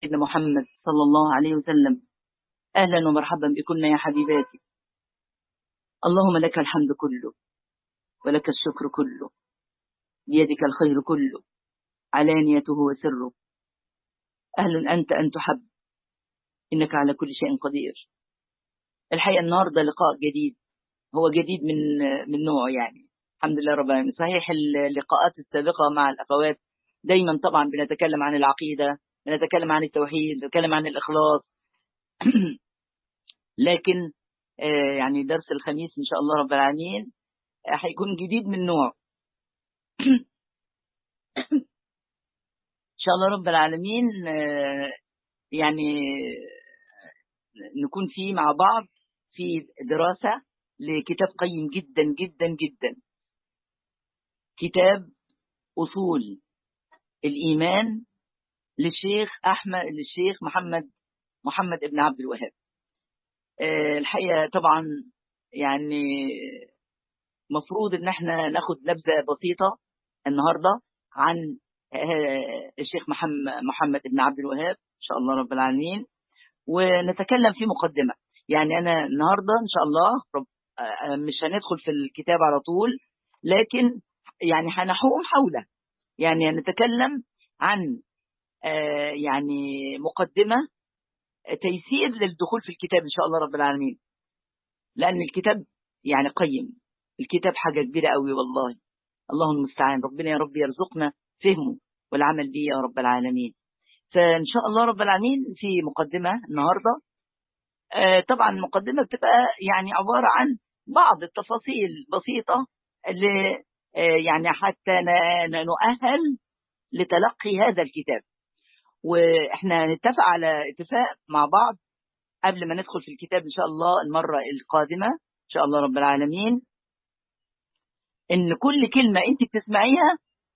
سيدنا محمد صلى الله عليه وسلم أهلا ومرحبا بكن يا حبيباتي اللهم لك الحمد كله ولك الشكر كله بيدك الخير كله علانيته وسره أهل أنت أن تحب إنك على كل شيء قدير الحقيقة النهاردة لقاء جديد هو جديد من من نوعه يعني الحمد لله رب العالمين صحيح اللقاءات السابقة مع الأخوات دايما طبعا بنتكلم عن العقيدة بنتكلم عن التوحيد بنتكلم عن الإخلاص لكن يعني درس الخميس إن شاء الله رب العالمين هيكون جديد من نوع إن شاء الله رب العالمين يعني نكون فيه مع بعض في دراسة لكتاب قيم جدا جدا جدا كتاب أصول الإيمان للشيخ أحمد للشيخ محمد محمد ابن عبد الوهاب الحقيقة طبعا يعني مفروض ان احنا ناخد نبذة بسيطة النهاردة عن الشيخ محمد محمد ابن عبد الوهاب ان شاء الله رب العالمين ونتكلم في مقدمة يعني انا النهاردة ان شاء الله رب مش هندخل في الكتاب على طول لكن يعني هنحوم حوله يعني نتكلم عن يعني مقدمة تيسير للدخول في الكتاب إن شاء الله رب العالمين لأن الكتاب يعني قيم الكتاب حاجة كبيرة قوي والله الله المستعان ربنا يا رب يرزقنا فهمه والعمل به يا رب العالمين فإن شاء الله رب العالمين في مقدمة النهاردة طبعا المقدمة بتبقى يعني عبارة عن بعض التفاصيل بسيطة اللي يعني حتى نؤهل لتلقي هذا الكتاب واحنا نتفق على اتفاق مع بعض قبل ما ندخل في الكتاب ان شاء الله المرة القادمة ان شاء الله رب العالمين ان كل كلمة انت بتسمعيها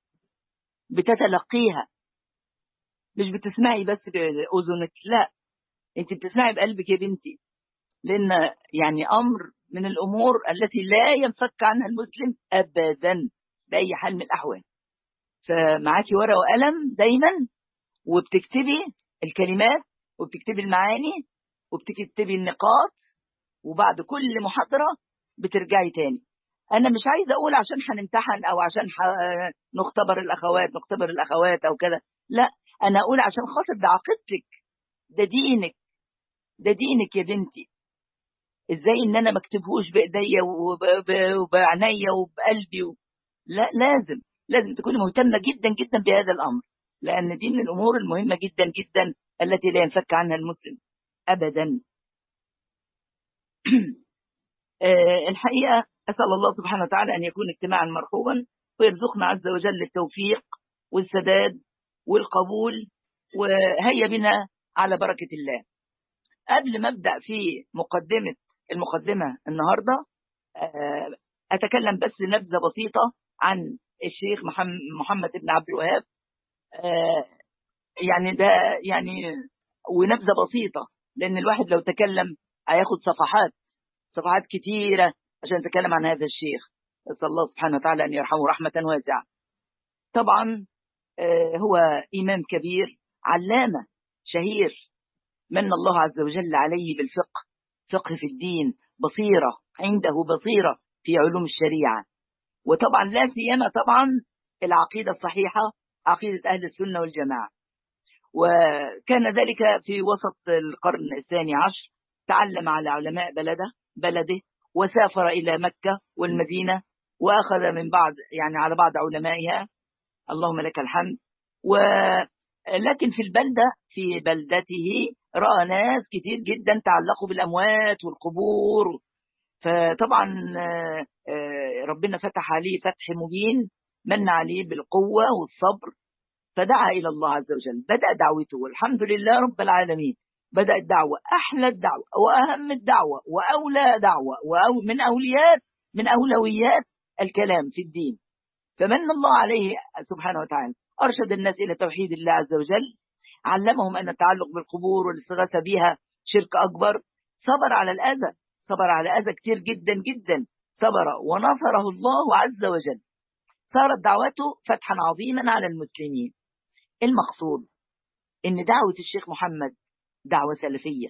بتتلقيها مش بتسمعي بس بأذنك لا انت بتسمعي بقلبك يا بنتي لان يعني امر من الامور التي لا ينفك عنها المسلم ابدا باي حال من الاحوال فمعاكي ورقه وقلم دايما وبتكتبي الكلمات وبتكتبي المعاني وبتكتبي النقاط وبعد كل محاضرة بترجعي تاني أنا مش عايزة أقول عشان هنمتحن أو عشان نختبر الأخوات نختبر الأخوات أو كده لا أنا أقول عشان خاطر ده عقيدتك ده دينك ده دينك يا بنتي ازاي ان انا ما اكتبهوش بايديا وبعنيا وبقلبي و... لا لازم لازم تكوني مهتمه جدا جدا بهذا الامر لأن دي من الأمور المهمة جدا جدا التي لا ينفك عنها المسلم أبدا الحقيقة أسأل الله سبحانه وتعالى أن يكون اجتماعا مرحوبا ويرزقنا عز وجل التوفيق والسداد والقبول وهيا بنا على بركة الله قبل ما أبدأ في مقدمة المقدمة النهاردة أتكلم بس نبذة بسيطة عن الشيخ محمد بن عبد الوهاب يعني ده يعني ونبذة بسيطة لأن الواحد لو تكلم هياخد صفحات صفحات كتيرة عشان نتكلم عن هذا الشيخ نسأل الله سبحانه وتعالى أن يرحمه رحمة واسعة طبعا هو إمام كبير علامة شهير من الله عز وجل عليه بالفقه فقه في الدين بصيرة عنده بصيرة في علوم الشريعة وطبعا لا سيما طبعا العقيدة الصحيحة عقيدة أهل السنة والجماعة وكان ذلك في وسط القرن الثاني عشر تعلم على علماء بلده بلده وسافر إلى مكة والمدينة وأخذ من بعض يعني على بعض علمائها اللهم لك الحمد ولكن في البلدة في بلدته رأى ناس كتير جدا تعلقوا بالأموات والقبور فطبعا ربنا فتح عليه فتح مبين من عليه بالقوة والصبر فدعا إلى الله عز وجل بدأ دعوته والحمد لله رب العالمين بدأ الدعوة أحلى الدعوة وأهم الدعوة وأولى دعوة وأو من أوليات من أولويات الكلام في الدين فمن الله عليه سبحانه وتعالى أرشد الناس إلى توحيد الله عز وجل علمهم أن التعلق بالقبور والاستغاثة بها شرك أكبر صبر على الأذى صبر على أذى كتير جدا جدا صبر ونصره الله عز وجل صارت دعوته فتحا عظيما على المسلمين المقصود إن دعوة الشيخ محمد دعوة سلفية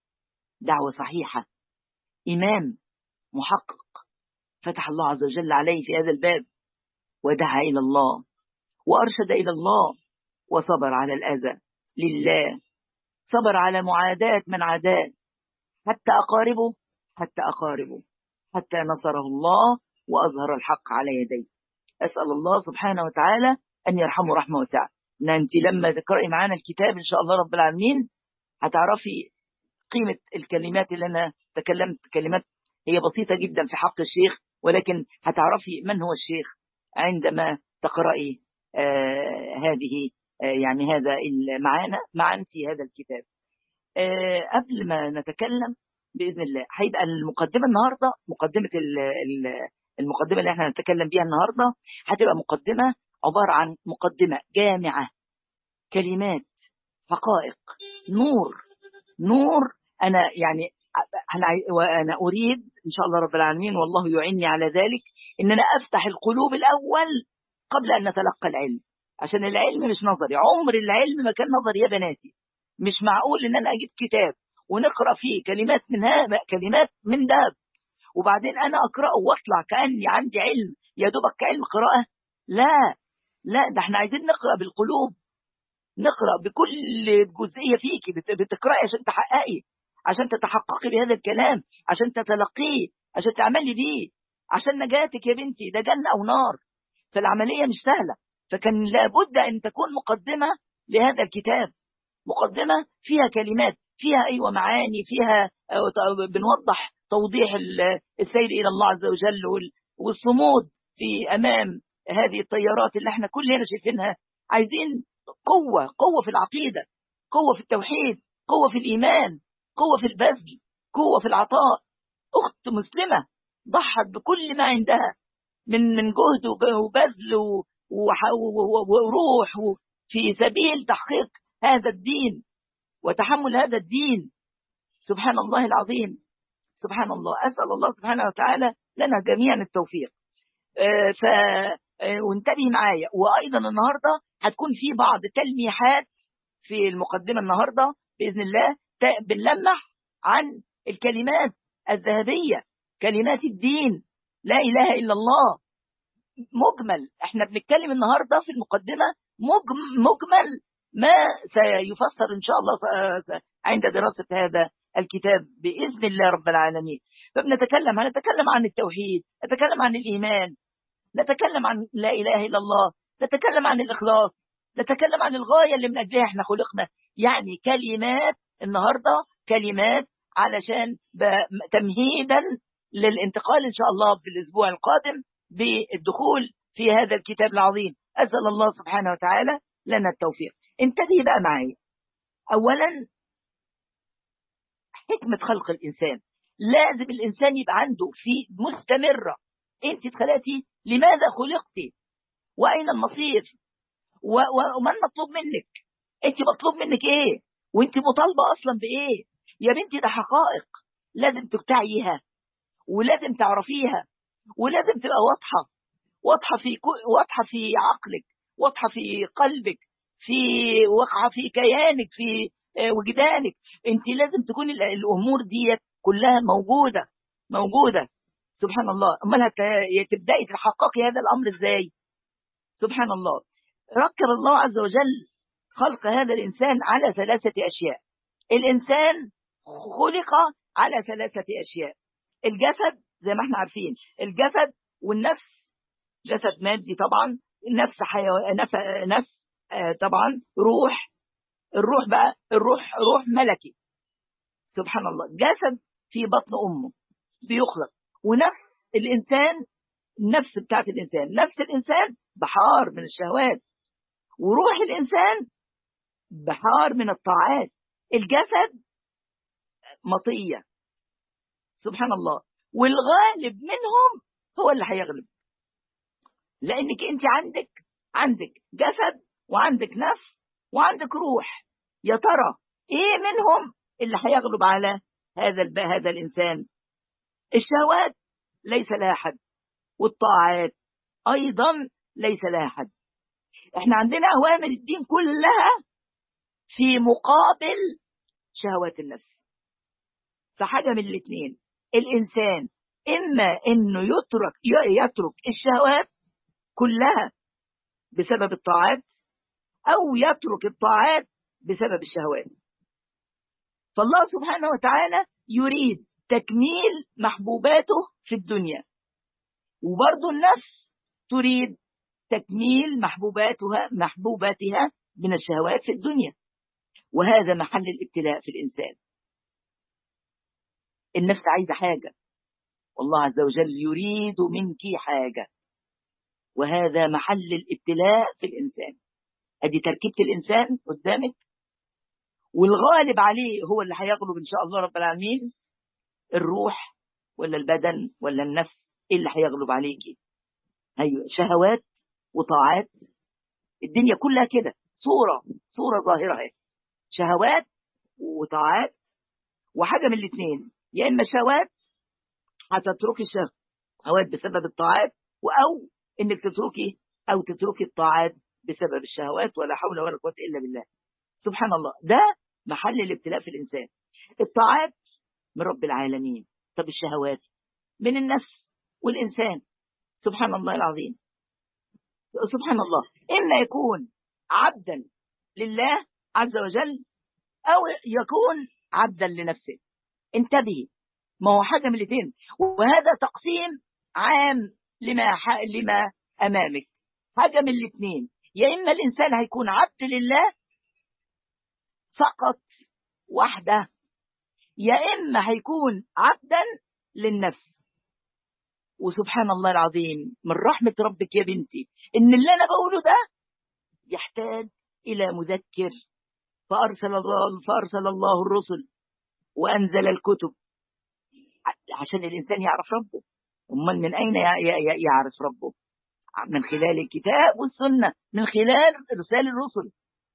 دعوة صحيحة إمام محقق فتح الله عز وجل عليه في هذا الباب ودعا إلى الله وأرشد إلى الله وصبر على الأذى لله صبر على معاداة من عاداه حتى أقاربه حتى أقاربه حتى نصره الله وأظهر الحق على يديه أسأل الله سبحانه وتعالى أن يرحمه رحمة وسعة ان انت لما تقرأي معانا الكتاب ان شاء الله رب العالمين هتعرفي قيمة الكلمات اللي انا تكلمت كلمات هي بسيطة جدا في حق الشيخ ولكن هتعرفي من هو الشيخ عندما تقرأي آه هذه آه يعني هذا معانا معا في هذا الكتاب آه قبل ما نتكلم بإذن الله هيبقى المقدمة النهاردة مقدمة المقدمة اللي احنا هنتكلم بيها النهاردة هتبقى مقدمة عبارة عن مقدمة جامعة كلمات حقائق نور نور أنا يعني أنا وأنا أريد إن شاء الله رب العالمين والله يعيني على ذلك إن أنا أفتح القلوب الأول قبل أن نتلقى العلم عشان العلم مش نظري عمر العلم ما كان نظري يا بناتي مش معقول إن أنا أجيب كتاب ونقرأ فيه كلمات من هذا كلمات من ده وبعدين أنا أقرأه وأطلع كأني عندي علم يا دوبك كعلم قراءة لا لا ده احنا عايزين نقرأ بالقلوب نقرأ بكل جزئية فيك بتقرأي عشان تحققي عشان تتحققي بهذا الكلام عشان تتلقيه عشان تعملي بيه عشان نجاتك يا بنتي ده جنة أو نار فالعملية مش سهلة فكان لابد أن تكون مقدمة لهذا الكتاب مقدمة فيها كلمات فيها أيوة معاني فيها بنوضح توضيح السير إلى الله عز وجل والصمود في أمام هذه الطيارات اللي احنا كلنا شايفينها عايزين قوة قوة في العقيدة قوة في التوحيد قوة في الإيمان قوة في البذل قوة في العطاء أخت مسلمة ضحت بكل ما عندها من من جهد وبذل وروح في سبيل تحقيق هذا الدين وتحمل هذا الدين سبحان الله العظيم سبحان الله أسأل الله سبحانه وتعالى لنا جميعا التوفيق ف وانتبهي معايا وأيضا النهاردة هتكون في بعض تلميحات في المقدمة النهاردة بإذن الله بنلمح عن الكلمات الذهبية كلمات الدين لا إله إلا الله مجمل احنا بنتكلم النهاردة في المقدمة مجمل ما سيفسر إن شاء الله عند دراسة هذا الكتاب بإذن الله رب العالمين فبنتكلم هنتكلم عن التوحيد نتكلم عن الإيمان نتكلم عن لا إله إلا الله نتكلم عن الإخلاص نتكلم عن الغاية اللي من أجلها احنا خلقنا يعني كلمات النهاردة كلمات علشان تمهيدا للانتقال إن شاء الله في الأسبوع القادم بالدخول في هذا الكتاب العظيم أسأل الله سبحانه وتعالى لنا التوفيق انتبهي بقى معي أولا حكمة خلق الإنسان لازم الإنسان يبقى عنده في مستمرة أنت اتخلقتي لماذا خلقتي وأين المصير وما المطلوب منك أنت مطلوب منك إيه وأنت مطالبة أصلا بإيه يا بنتي ده حقائق لازم تبتعيها ولازم تعرفيها ولازم تبقى واضحة واضحة في واضحة في عقلك واضحة في قلبك في واقعة في كيانك في وجدانك انت لازم تكون الامور ديت كلها موجودة موجودة سبحان الله امال تبداي تحققي هذا الامر ازاي سبحان الله ركب الله عز وجل خلق هذا الانسان على ثلاثة اشياء الانسان خلق على ثلاثة اشياء الجسد زي ما احنا عارفين الجسد والنفس جسد مادي طبعا نفس حيوان نفس, نفس آه طبعا روح الروح بقى الروح روح ملكي سبحان الله جسد في بطن امه بيخلق ونفس الانسان النفس بتاعت الانسان نفس الانسان بحار من الشهوات وروح الانسان بحار من الطاعات الجسد مطيه سبحان الله والغالب منهم هو اللي هيغلب لانك انت عندك عندك جسد وعندك نفس وعندك روح يا ترى ايه منهم اللي هيغلب على هذا هذا الانسان الشهوات ليس لها حد والطاعات ايضا ليس لها حد احنا عندنا اوامر الدين كلها في مقابل شهوات النفس فحاجة من الاثنين الإنسان إما إنه يترك يترك الشهوات كلها بسبب الطاعات أو يترك الطاعات بسبب الشهوات فالله سبحانه وتعالى يريد تكميل محبوباته في الدنيا وبرضه النفس تريد تكميل محبوباتها محبوباتها من الشهوات في الدنيا وهذا محل الابتلاء في الإنسان النفس عايزة حاجة والله عز وجل يريد منك حاجة وهذا محل الابتلاء في الإنسان أدي تركيبة الإنسان قدامك والغالب عليه هو اللي هيغلب إن شاء الله رب العالمين الروح ولا البدن ولا النفس إيه اللي هيغلب عليكي أيوة شهوات وطاعات الدنيا كلها كده صورة صورة ظاهرة اهي شهوات وطاعات وحاجة من الاثنين يا إما شهوات هتتركي الشهوات بسبب الطاعات أو إنك تتركي أو تتركي الطاعات بسبب الشهوات ولا حول ولا قوة إلا بالله سبحان الله ده محل الابتلاء في الإنسان الطاعات من رب العالمين طب الشهوات من النفس والإنسان سبحان الله العظيم سبحان الله إما يكون عبدا لله عز وجل أو يكون عبدا لنفسه انتبهي ما هو حاجة من الاثنين وهذا تقسيم عام لما لما أمامك حاجة من الاثنين يا إما الإنسان هيكون عبد لله فقط وحده يا إما هيكون عبدا للنفس وسبحان الله العظيم من رحمة ربك يا بنتي إن اللي أنا بقوله ده يحتاج إلى مذكر فأرسل الله, فأرسل الله الرسل وأنزل الكتب عشان الإنسان يعرف ربه أمال من أين يعرف ربه من خلال الكتاب والسنة من خلال إرسال الرسل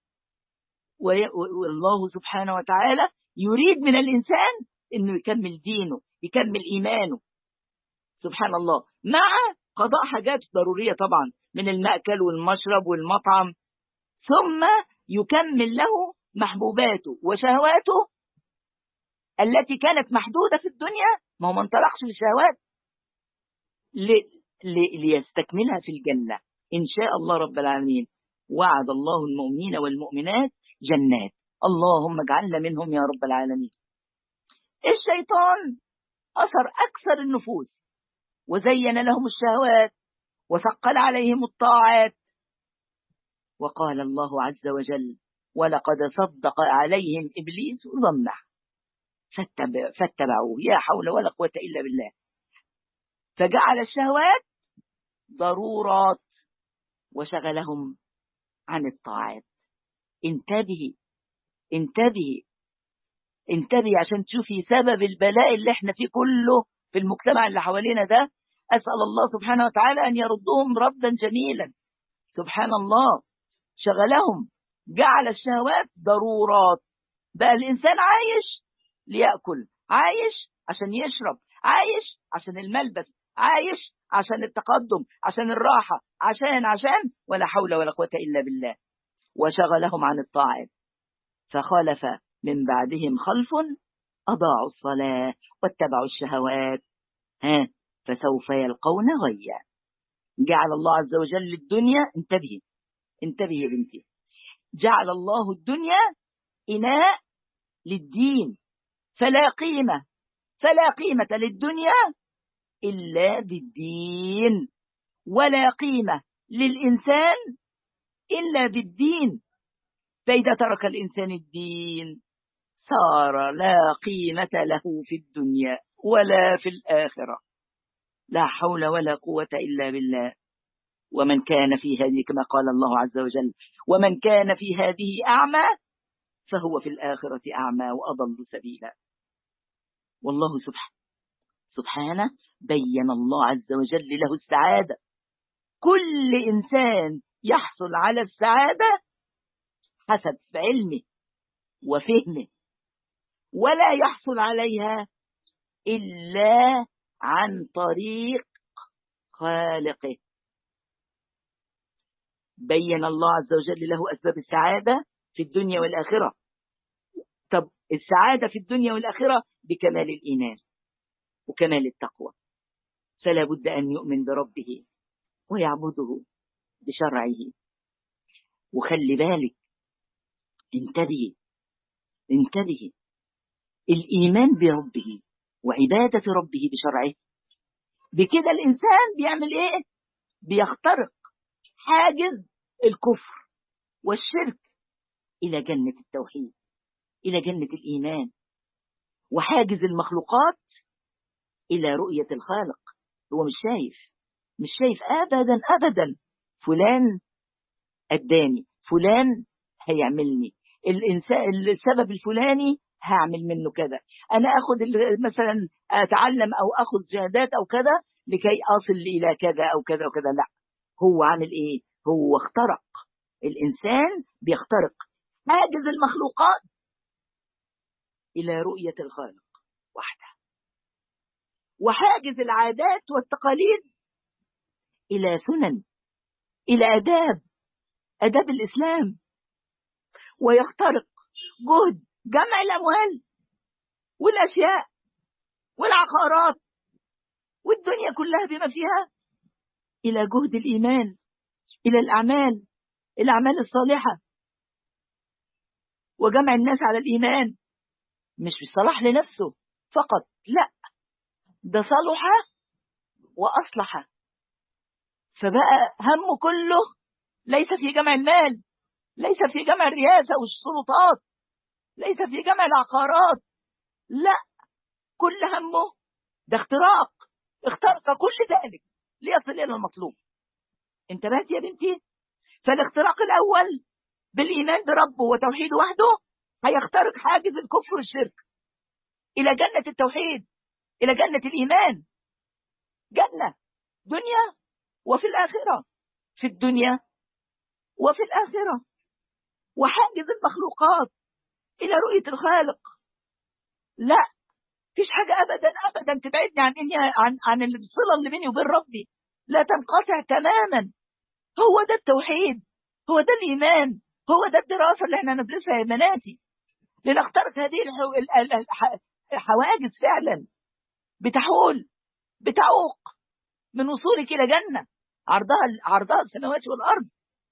والله سبحانه وتعالى يريد من الإنسان أنه يكمل دينه يكمل إيمانه سبحان الله مع قضاء حاجات ضرورية طبعا من المأكل والمشرب والمطعم ثم يكمل له محبوباته وشهواته التي كانت محدودة في الدنيا ما هو ما انطلقش للشهوات ليستكملها في الجنة إن شاء الله رب العالمين وعد الله المؤمنين والمؤمنات جنات اللهم اجعلنا منهم يا رب العالمين الشيطان أثر أكثر النفوس وزين لهم الشهوات وثقل عليهم الطاعات وقال الله عز وجل ولقد صدق عليهم إبليس ظنه فاتبعوه يا حول ولا قوة إلا بالله فجعل الشهوات ضرورات وشغلهم عن الطاعات انتبهي انتبهي انتبهي عشان تشوفي سبب البلاء اللي احنا فيه كله في المجتمع اللي حوالينا ده أسأل الله سبحانه وتعالى أن يردهم ردا جميلا سبحان الله شغلهم جعل الشهوات ضرورات بقى الإنسان عايش ليأكل عايش عشان يشرب عايش عشان الملبس عايش عشان التقدم عشان الراحة عشان عشان ولا حول ولا قوة إلا بالله وشغلهم عن الطاعات فخالف من بعدهم خلف أضاعوا الصلاة واتبعوا الشهوات ها فسوف يلقون غيا جعل الله عز وجل الدنيا انتبهي انتبهي يا بنتي جعل الله الدنيا إناء للدين فلا قيمة فلا قيمة للدنيا إلا بالدين ولا قيمة للإنسان إلا بالدين فإذا ترك الإنسان الدين صار لا قيمة له في الدنيا ولا في الآخرة لا حول ولا قوة إلا بالله ومن كان في هذه كما قال الله عز وجل ومن كان في هذه أعمى فهو في الآخرة أعمى وأضل سبيلا والله سبحانه سبحانه بين الله عز وجل له السعادة كل إنسان يحصل على السعادة حسب علمه وفهمه ولا يحصل عليها إلا عن طريق خالقه بين الله عز وجل له أسباب السعادة في الدنيا والآخرة طب السعادة في الدنيا والآخرة بكمال الإيمان وكمال التقوى فلا بد أن يؤمن بربه ويعبده بشرعه وخلي بالك انتبهي انتبهي الإيمان بربه وعبادة ربه بشرعه بكده الإنسان بيعمل إيه؟ بيخترق حاجز الكفر والشرك إلى جنة التوحيد إلى جنة الإيمان وحاجز المخلوقات إلى رؤية الخالق هو مش شايف مش شايف أبدا أبدا فلان أداني فلان هيعملني الإنسان السبب الفلاني هعمل منه كذا أنا أخذ مثلا أتعلم أو أخذ شهادات أو كذا لكي أصل إلى كذا أو كذا وكذا لا هو عامل إيه هو اخترق الإنسان بيخترق حاجز المخلوقات إلى رؤية الخالق وحده وحاجز العادات والتقاليد إلى سنن إلى أداب أداب الإسلام ويخترق جهد جمع الأموال والأشياء والعقارات والدنيا كلها بما فيها إلى جهد الإيمان إلى الأعمال الأعمال الصالحة وجمع الناس على الإيمان مش بالصلاح لنفسه فقط لا ده صلح وأصلح فبقى همه كله ليس في جمع المال ليس في جمع الرئاسة والسلطات ليس في جمع العقارات لا كل همه ده اختراق اخترق كل ذلك ليصل إلى المطلوب انتبهت يا بنتي فالاختراق الأول بالإيمان بربه وتوحيده وحده هيخترق حاجز الكفر والشرك إلى جنة التوحيد إلى جنة الإيمان جنة دنيا وفي الآخرة في الدنيا وفي الآخرة وحاجز المخلوقات إلى رؤية الخالق لا فيش حاجة أبدا أبدا تبعدني عن إني عن عن الصلة اللي بيني وبين ربي لا تنقطع تماما هو ده التوحيد هو ده الإيمان هو ده الدراسة اللي احنا ندرسها يا بناتي لنخترق هذه الحواجز فعلا بتحول بتعوق من وصولك إلى جنة عرضها عرضها السماوات والأرض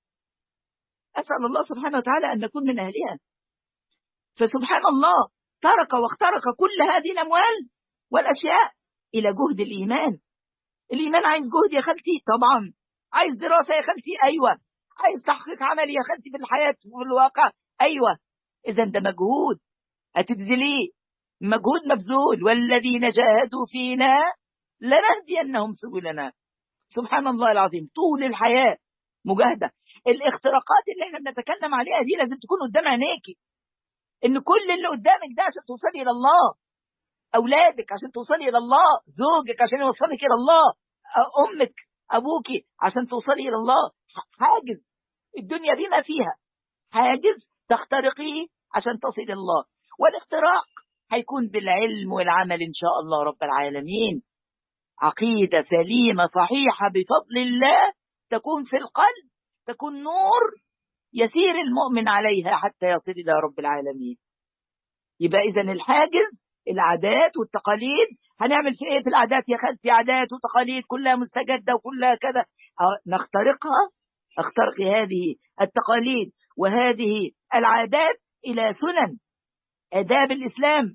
أسأل الله سبحانه وتعالى أن نكون من أهلها فسبحان الله ترك واخترق كل هذه الأموال والأشياء إلى جهد الإيمان الإيمان عايز جهد يا خالتي طبعا عايز دراسة يا خالتي أيوة عايز تحقيق عملي يا خالتي في الحياة وفي الواقع أيوة إذا ده مجهود هتبذليه مجهود مبذول والذين جاهدوا فينا لنهدينهم سبلنا سبحان الله العظيم طول الحياة مجاهدة الاختراقات اللي احنا بنتكلم عليها دي لازم تكون قدام عينيكي ان كل اللي قدامك ده عشان توصلي الى الله اولادك عشان توصلي الى الله زوجك عشان يوصلك الى الله امك ابوك عشان توصلي الى الله حاجز الدنيا بما فيها حاجز تخترقيه عشان تصل الى الله والاختراق هيكون بالعلم والعمل ان شاء الله رب العالمين عقيده سليمه صحيحه بفضل الله تكون في القلب تكون نور يسير المؤمن عليها حتى يصل إلى رب العالمين يبقى إذا الحاجز العادات والتقاليد هنعمل في إيه في العادات يا خالتي عادات وتقاليد كلها مستجدة وكلها كذا نخترقها اخترق هذه التقاليد وهذه العادات إلى سنن آداب الإسلام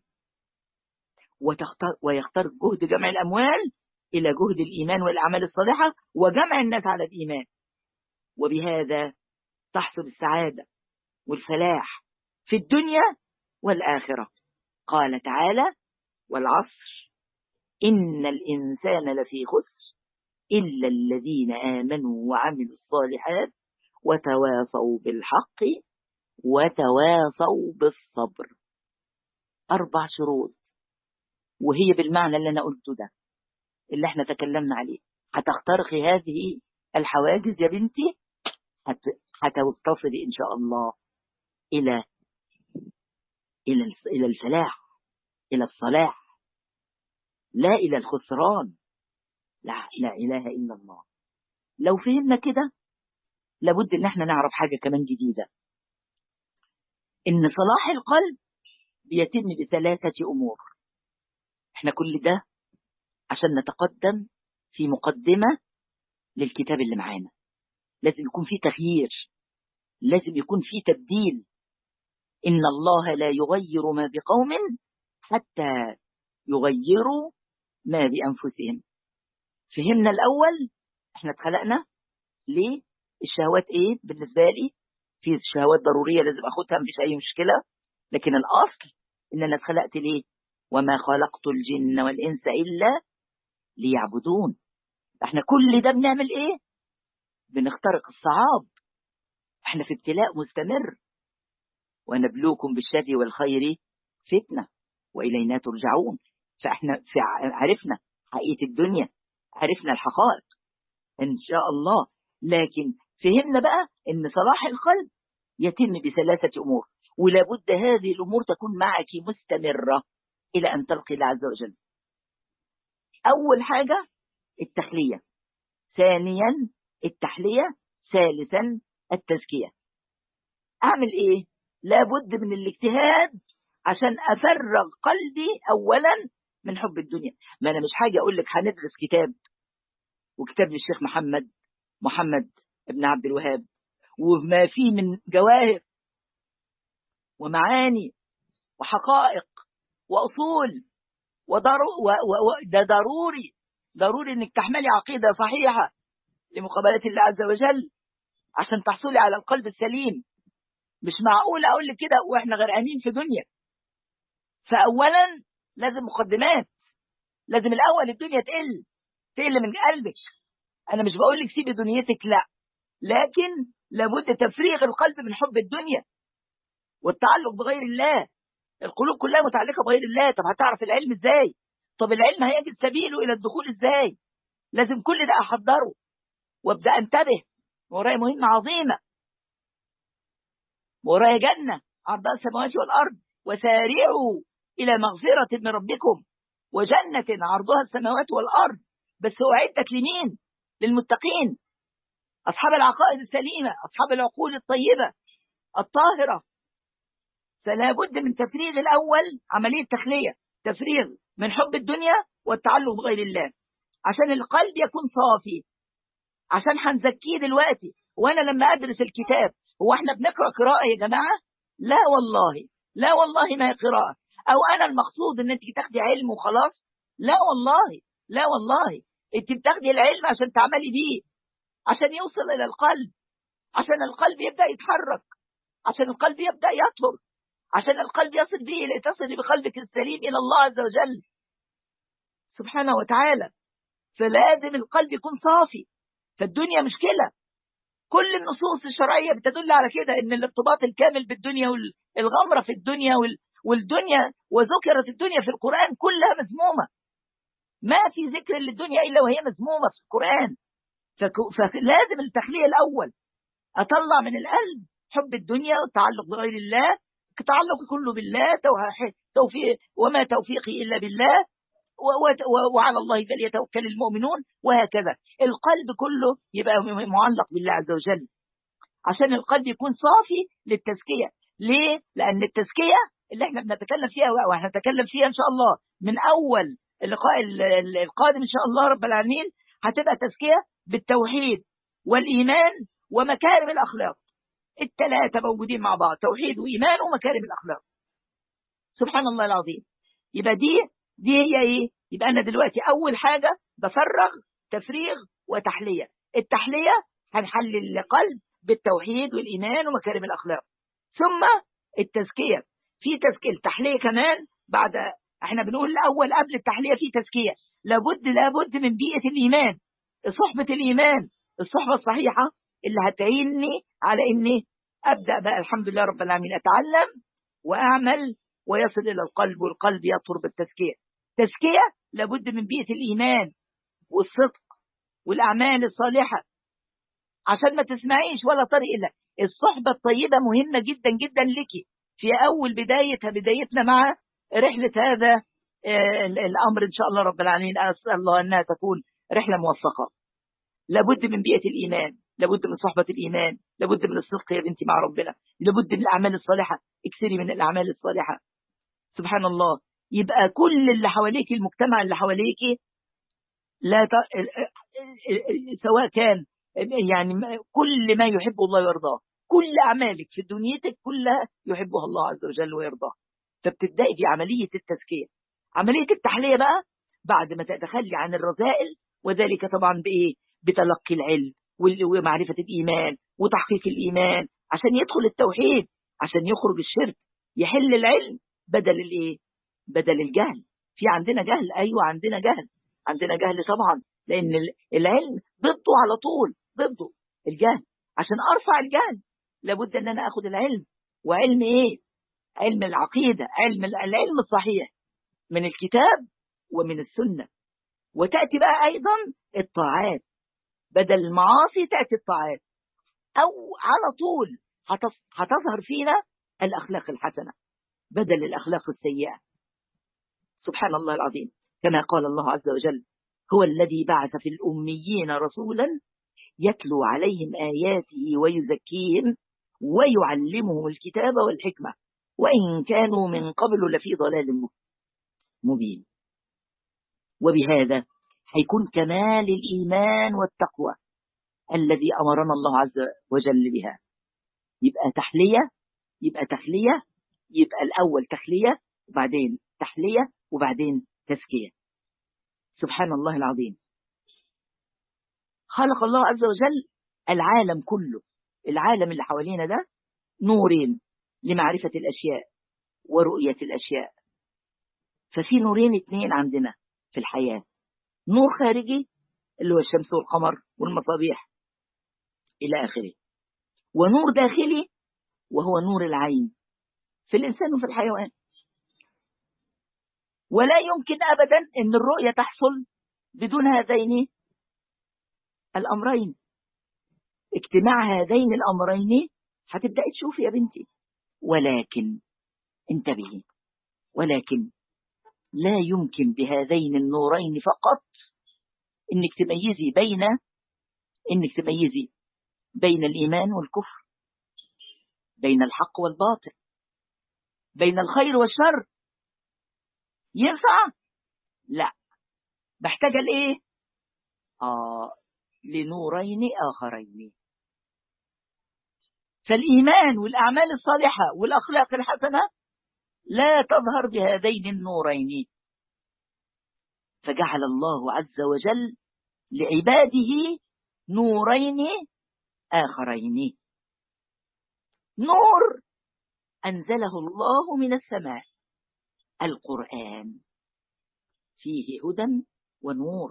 ويخترق جهد جمع الأموال إلى جهد الإيمان والأعمال الصالحة وجمع الناس على الإيمان وبهذا تحصل السعادة والفلاح في الدنيا والآخرة قال تعالى والعصر إن الإنسان لفي خسر إلا الذين آمنوا وعملوا الصالحات وتواصوا بالحق وتواصوا بالصبر أربع شروط وهي بالمعنى اللي أنا قلته ده اللي احنا تكلمنا عليه هتخترقي هذه الحواجز يا بنتي هتوصلي إن شاء الله إلى إلى إلى الفلاح إلى الصلاح لا إلى الخسران لا لا إله إلا الله لو فهمنا كده لابد إن احنا نعرف حاجة كمان جديدة إن صلاح القلب بيتم بثلاثة أمور احنا كل ده عشان نتقدم في مقدمة للكتاب اللي معانا لازم يكون في تغيير لازم يكون في تبديل إن الله لا يغير ما بقوم حتى يغيروا ما بأنفسهم فهمنا الأول احنا اتخلقنا ليه الشهوات ايه بالنسبة لي في شهوات ضرورية لازم اخدها مفيش اي مشكلة لكن الاصل ان انا اتخلقت ليه وما خلقت الجن والانس الا ليعبدون احنا كل ده بنعمل ايه بنخترق الصعاب احنا في ابتلاء مستمر ونبلوكم بالشر والخير فتنة وإلينا ترجعون فاحنا في عرفنا حقيقة الدنيا عرفنا الحقائق إن شاء الله لكن فهمنا بقى إن صلاح القلب يتم بثلاثة أمور ولابد هذه الأمور تكون معك مستمرة إلى أن تلقي الله عز وجل أول حاجة التخلية ثانيا التحلية ثالثا التزكية أعمل إيه؟ لابد من الاجتهاد عشان أفرغ قلبي أولا من حب الدنيا ما أنا مش حاجة أقول لك هندرس كتاب وكتاب للشيخ محمد محمد ابن عبد الوهاب وما فيه من جواهر ومعاني وحقائق وأصول وضرو و و ده ضروري ضروري انك تحملي عقيدة صحيحة لمقابلة الله عز وجل عشان تحصلي على القلب السليم مش معقول اقول لك كده واحنا غرقانين في دنيا فاولا لازم مقدمات لازم الاول الدنيا تقل تقل من قلبك انا مش بقول لك سيبي دنيتك لا لكن لابد تفريغ القلب من حب الدنيا والتعلق بغير الله القلوب كلها متعلقه بغير الله طب هتعرف العلم ازاي طب العلم هيجد سبيله الى الدخول ازاي لازم كل ده احضره وابدا انتبه ورايا مهمه عظيمه ورايا جنه عرضها السماوات والارض وسارعوا الى مغفره من ربكم وجنه عرضها السماوات والارض بس اعدت لمين للمتقين اصحاب العقائد السليمه اصحاب العقول الطيبه الطاهره فلا بد من تفريغ الأول عملية تخلية تفريغ من حب الدنيا والتعلق بغير الله عشان القلب يكون صافي عشان هنزكيه دلوقتي وأنا لما أدرس الكتاب هو احنا بنقرأ قراءة يا جماعة لا والله لا والله ما هي قراءة أو أنا المقصود إن أنت تاخدي علم وخلاص لا والله لا والله أنت بتاخدي العلم عشان تعملي بيه عشان يوصل إلى القلب عشان القلب يبدأ يتحرك عشان القلب يبدأ يطهر عشان القلب يصل به تصل بقلبك السليم إلى الله عز وجل سبحانه وتعالى فلازم القلب يكون صافي فالدنيا مشكلة كل النصوص الشرعية بتدل على كده إن الارتباط الكامل بالدنيا والغمرة في الدنيا والدنيا وذكرت الدنيا في القرآن كلها مذمومة ما في ذكر للدنيا إلا وهي مذمومة في القرآن فلازم التخلية الأول أطلع من القلب حب الدنيا والتعلق بغير الله تعلق كله بالله توفيق وما توفيقي إلا بالله وعلى الله فليتوكل المؤمنون وهكذا القلب كله يبقى معلق بالله عز وجل عشان القلب يكون صافي للتزكية ليه؟ لأن التزكية اللي احنا بنتكلم فيها وهنتكلم فيها إن شاء الله من أول اللقاء القادم إن شاء الله رب العالمين هتبقى تزكية بالتوحيد والإيمان ومكارم الأخلاق الثلاثة موجودين مع بعض توحيد وإيمان ومكارم الأخلاق سبحان الله العظيم يبقى دي دي هي إيه يبقى أنا دلوقتي أول حاجة بفرغ تفريغ وتحلية التحلية هنحلل القلب بالتوحيد والإيمان ومكارم الأخلاق ثم التزكية في تزكية التحلية كمان بعد احنا بنقول الأول قبل التحلية في تزكية لابد لابد من بيئة الإيمان صحبة الإيمان الصحبة الصحيحة اللي هتعيني على اني ابدا بقى الحمد لله رب العالمين اتعلم واعمل ويصل الى القلب والقلب يطهر بالتزكيه تزكيه لابد من بيئه الايمان والصدق والاعمال الصالحه عشان ما تسمعيش ولا طريق الا الصحبه الطيبه مهمه جدا جدا لك في اول بدايتها بدايتنا مع رحله هذا الامر ان شاء الله رب العالمين اسال الله انها تكون رحله موفقه لابد من بيئه الايمان لابد من صحبة الإيمان لابد من الصدق يا بنتي مع ربنا لابد من الأعمال الصالحة اكسري من الأعمال الصالحة سبحان الله يبقى كل اللي حواليك المجتمع اللي حواليك لا ت... سواء كان يعني كل ما يحب الله ويرضاه كل أعمالك في دنيتك كلها يحبها الله عز وجل ويرضاه فبتبدأي في عملية التزكية عملية التحلية بقى بعد ما تتخلي عن الرذائل وذلك طبعا بإيه بتلقي العلم ومعرفة الإيمان وتحقيق الإيمان عشان يدخل التوحيد عشان يخرج الشرك يحل العلم بدل الإيه بدل الجهل في عندنا جهل أيوة عندنا جهل عندنا جهل طبعا لأن العلم ضده على طول ضده الجهل عشان أرفع الجهل لابد أن أنا أخذ العلم وعلم إيه علم العقيدة علم العلم الصحيح من الكتاب ومن السنة وتأتي بقى أيضا الطاعات بدل المعاصي تأتي الطاعات أو على طول هتظهر فينا الأخلاق الحسنة بدل الأخلاق السيئة سبحان الله العظيم كما قال الله عز وجل هو الذي بعث في الأميين رسولا يتلو عليهم آياته ويزكيهم ويعلمهم الكتاب والحكمة وإن كانوا من قبل لفي ضلال مبين وبهذا هيكون كمال الإيمان والتقوى الذي أمرنا الله عز وجل بها يبقى تحلية يبقى تخلية يبقى الأول تخلية وبعدين تحلية وبعدين تزكية سبحان الله العظيم خلق الله عز وجل العالم كله العالم اللي حوالينا ده نورين لمعرفة الأشياء ورؤية الأشياء ففي نورين اتنين عندنا في الحياة نور خارجي اللي هو الشمس والقمر والمصابيح إلى آخره ونور داخلي وهو نور العين في الإنسان وفي الحيوان ولا يمكن أبدا أن الرؤية تحصل بدون هذين الأمرين اجتماع هذين الأمرين هتبدأ تشوف يا بنتي ولكن انتبهي ولكن لا يمكن بهذين النورين فقط انك تميزي بين انك تميزي بين الايمان والكفر بين الحق والباطل بين الخير والشر ينفع لا محتاجه لايه اه لنورين اخرين فالايمان والاعمال الصالحه والاخلاق الحسنه لا تظهر بهذين النورين فجعل الله عز وجل لعباده نورين آخرين نور أنزله الله من السماء القرآن فيه هدى ونور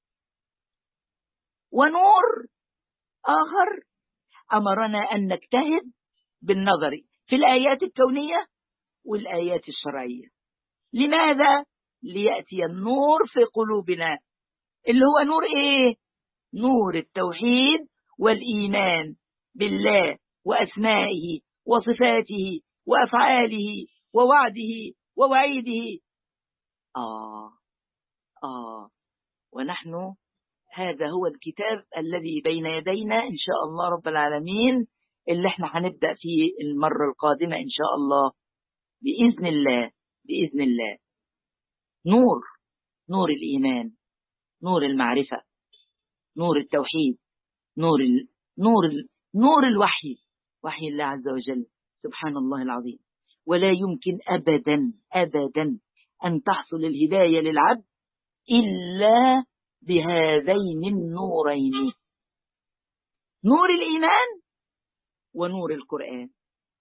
ونور آخر أمرنا أن نجتهد بالنظر في الآيات الكونية والآيات الشرعية لماذا؟ ليأتي النور في قلوبنا اللي هو نور إيه؟ نور التوحيد والإيمان بالله وأسمائه وصفاته وأفعاله ووعده ووعيده آه آه ونحن هذا هو الكتاب الذي بين يدينا إن شاء الله رب العالمين اللي احنا هنبدأ فيه المرة القادمة إن شاء الله بإذن الله بإذن الله نور نور الإيمان نور المعرفة نور التوحيد نور ال... نور ال... نور الوحي وحي الله عز وجل سبحان الله العظيم ولا يمكن أبدا أبدا أن تحصل الهداية للعبد إلا بهذين النورين نور الإيمان ونور القرآن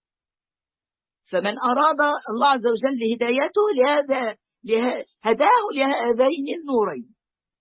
فمن أراد الله عز وجل هدايته لهذا هداه لهذين النورين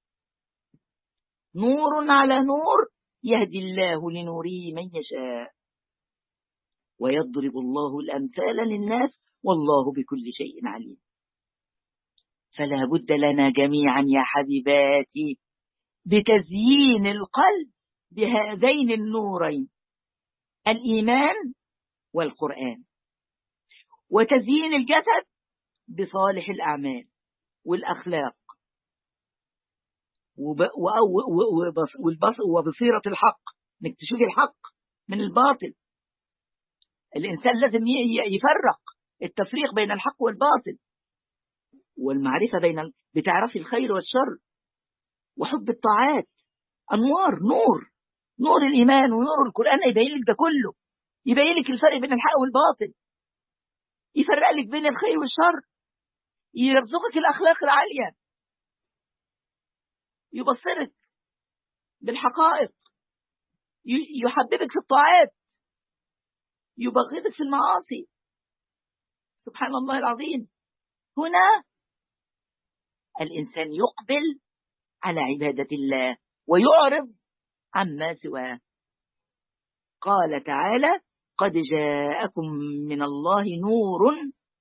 نور على نور يهدي الله لنوره من يشاء ويضرب الله الأمثال للناس والله بكل شيء عليم فلا بد لنا جميعا يا حبيباتي بتزيين القلب بهذين النورين الإيمان والقرآن وتزيين الجسد بصالح الأعمال والأخلاق وبصيرة الحق انك تشوفي الحق من الباطل الإنسان لازم يفرق التفريق بين الحق والباطل والمعرفة بين بتعرفي الخير والشر وحب الطاعات أنوار نور نور الإيمان ونور القرآن يبين لك ده كله يبين لك الفرق بين الحق والباطل يفرق لك بين الخير والشر يرزقك الأخلاق العالية يبصرك بالحقائق يحببك في الطاعات يبغضك في المعاصي سبحان الله العظيم هنا الإنسان يقبل على عبادة الله ويعرض عما سواه قال تعالى قد جاءكم من الله نور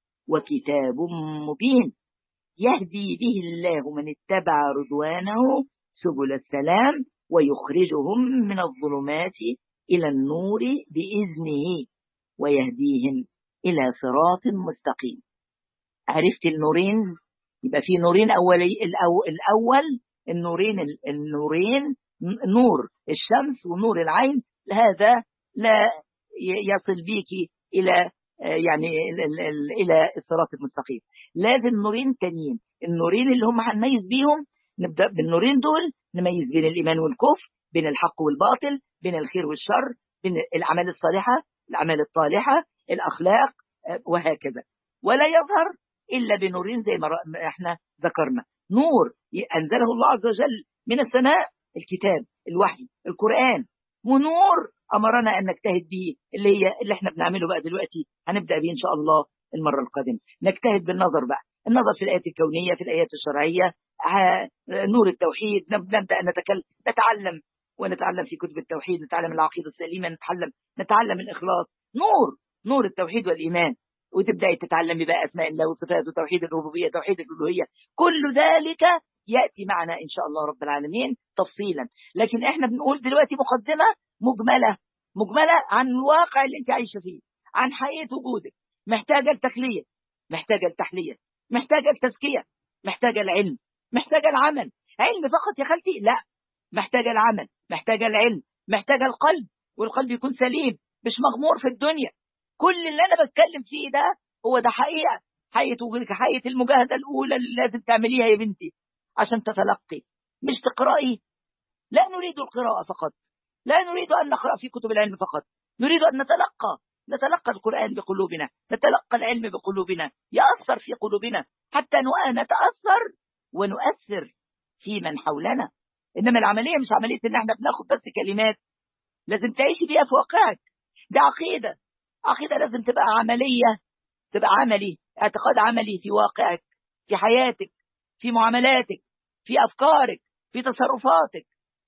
وكتاب مبين يهدي به الله من اتبع رضوانه سبل السلام ويخرجهم من الظلمات إلى النور بإذنه ويهديهم إلى صراط مستقيم عرفت النورين يبقى في نورين أولي الأول النورين النورين نور الشمس ونور العين هذا لا يصل بك إلى يعني إلى الصراط المستقيم لازم نورين تانيين النورين اللي هم هنميز بيهم نبدأ بالنورين دول نميز بين الإيمان والكفر بين الحق والباطل بين الخير والشر بين الأعمال الصالحة الأعمال الطالحة الأخلاق وهكذا ولا يظهر إلا بنورين زي ما احنا ذكرنا نور أنزله الله عز وجل من السماء الكتاب الوحي القرآن ونور أمرنا أن نجتهد به اللي هي اللي احنا بنعمله بقى دلوقتي هنبدأ به إن شاء الله المرة القادمة نجتهد بالنظر بقى النظر في الآيات الكونية في الآيات الشرعية نور التوحيد نبدأ نتكلم نتعلم ونتعلم في كتب التوحيد نتعلم العقيدة السليمة نتعلم نتعلم الإخلاص نور نور التوحيد والإيمان وتبدأي تتعلمي بقى أسماء الله وصفاته توحيد الربوبية توحيد الألوهية كل ذلك يأتي معنا إن شاء الله رب العالمين تفصيلا لكن إحنا بنقول دلوقتي مقدمة مجملة مجملة عن الواقع اللي أنت عايشة فيه عن حقيقة وجودك محتاجة التخلية محتاجة التحلية محتاجة التزكية محتاجة العلم محتاجة العمل علم فقط يا خالتي لا محتاجة العمل محتاجة العلم محتاجة القلب والقلب يكون سليم مش مغمور في الدنيا كل اللي أنا بتكلم فيه ده هو ده حقيقة حقيقة وجودك حقيقة المجاهدة الأولى اللي لازم تعمليها يا بنتي عشان تتلقي مش تقرأي لا نريد القراءة فقط لا نريد أن نقرأ في كتب العلم فقط نريد أن نتلقى نتلقى القرآن بقلوبنا نتلقى العلم بقلوبنا يأثر في قلوبنا حتى نتأثر ونؤثر في من حولنا إنما العملية مش عملية إن احنا بناخد بس كلمات لازم تعيشي بيها في واقعك ده عقيدة عقيدة لازم تبقى عملية تبقى عملي اعتقاد عملي في واقعك في حياتك في معاملاتك في أفكارك في تصرفاتك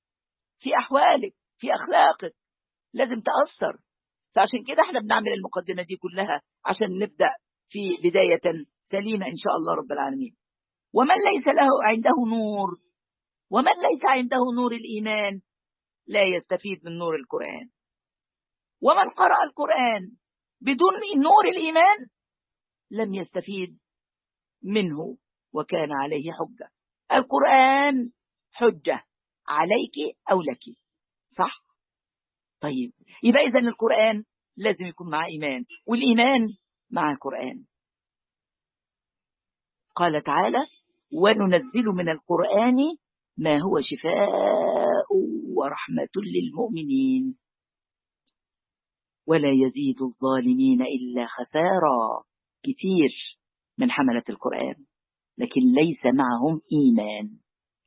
في أحوالك في أخلاقك لازم تأثر فعشان كده احنا بنعمل المقدمة دي كلها عشان نبدأ في بداية سليمة إن شاء الله رب العالمين ومن ليس له عنده نور ومن ليس عنده نور الإيمان لا يستفيد من نور القرآن ومن قرأ القرآن بدون نور الإيمان لم يستفيد منه وكان عليه حجة القرآن حجة عليك أو لك صح طيب يبقى إذن القرآن لازم يكون مع إيمان والإيمان مع القرآن قال تعالى وننزل من القرآن ما هو شفاء ورحمة للمؤمنين ولا يزيد الظالمين إلا خسارا كتير من حملة القرآن لكن ليس معهم إيمان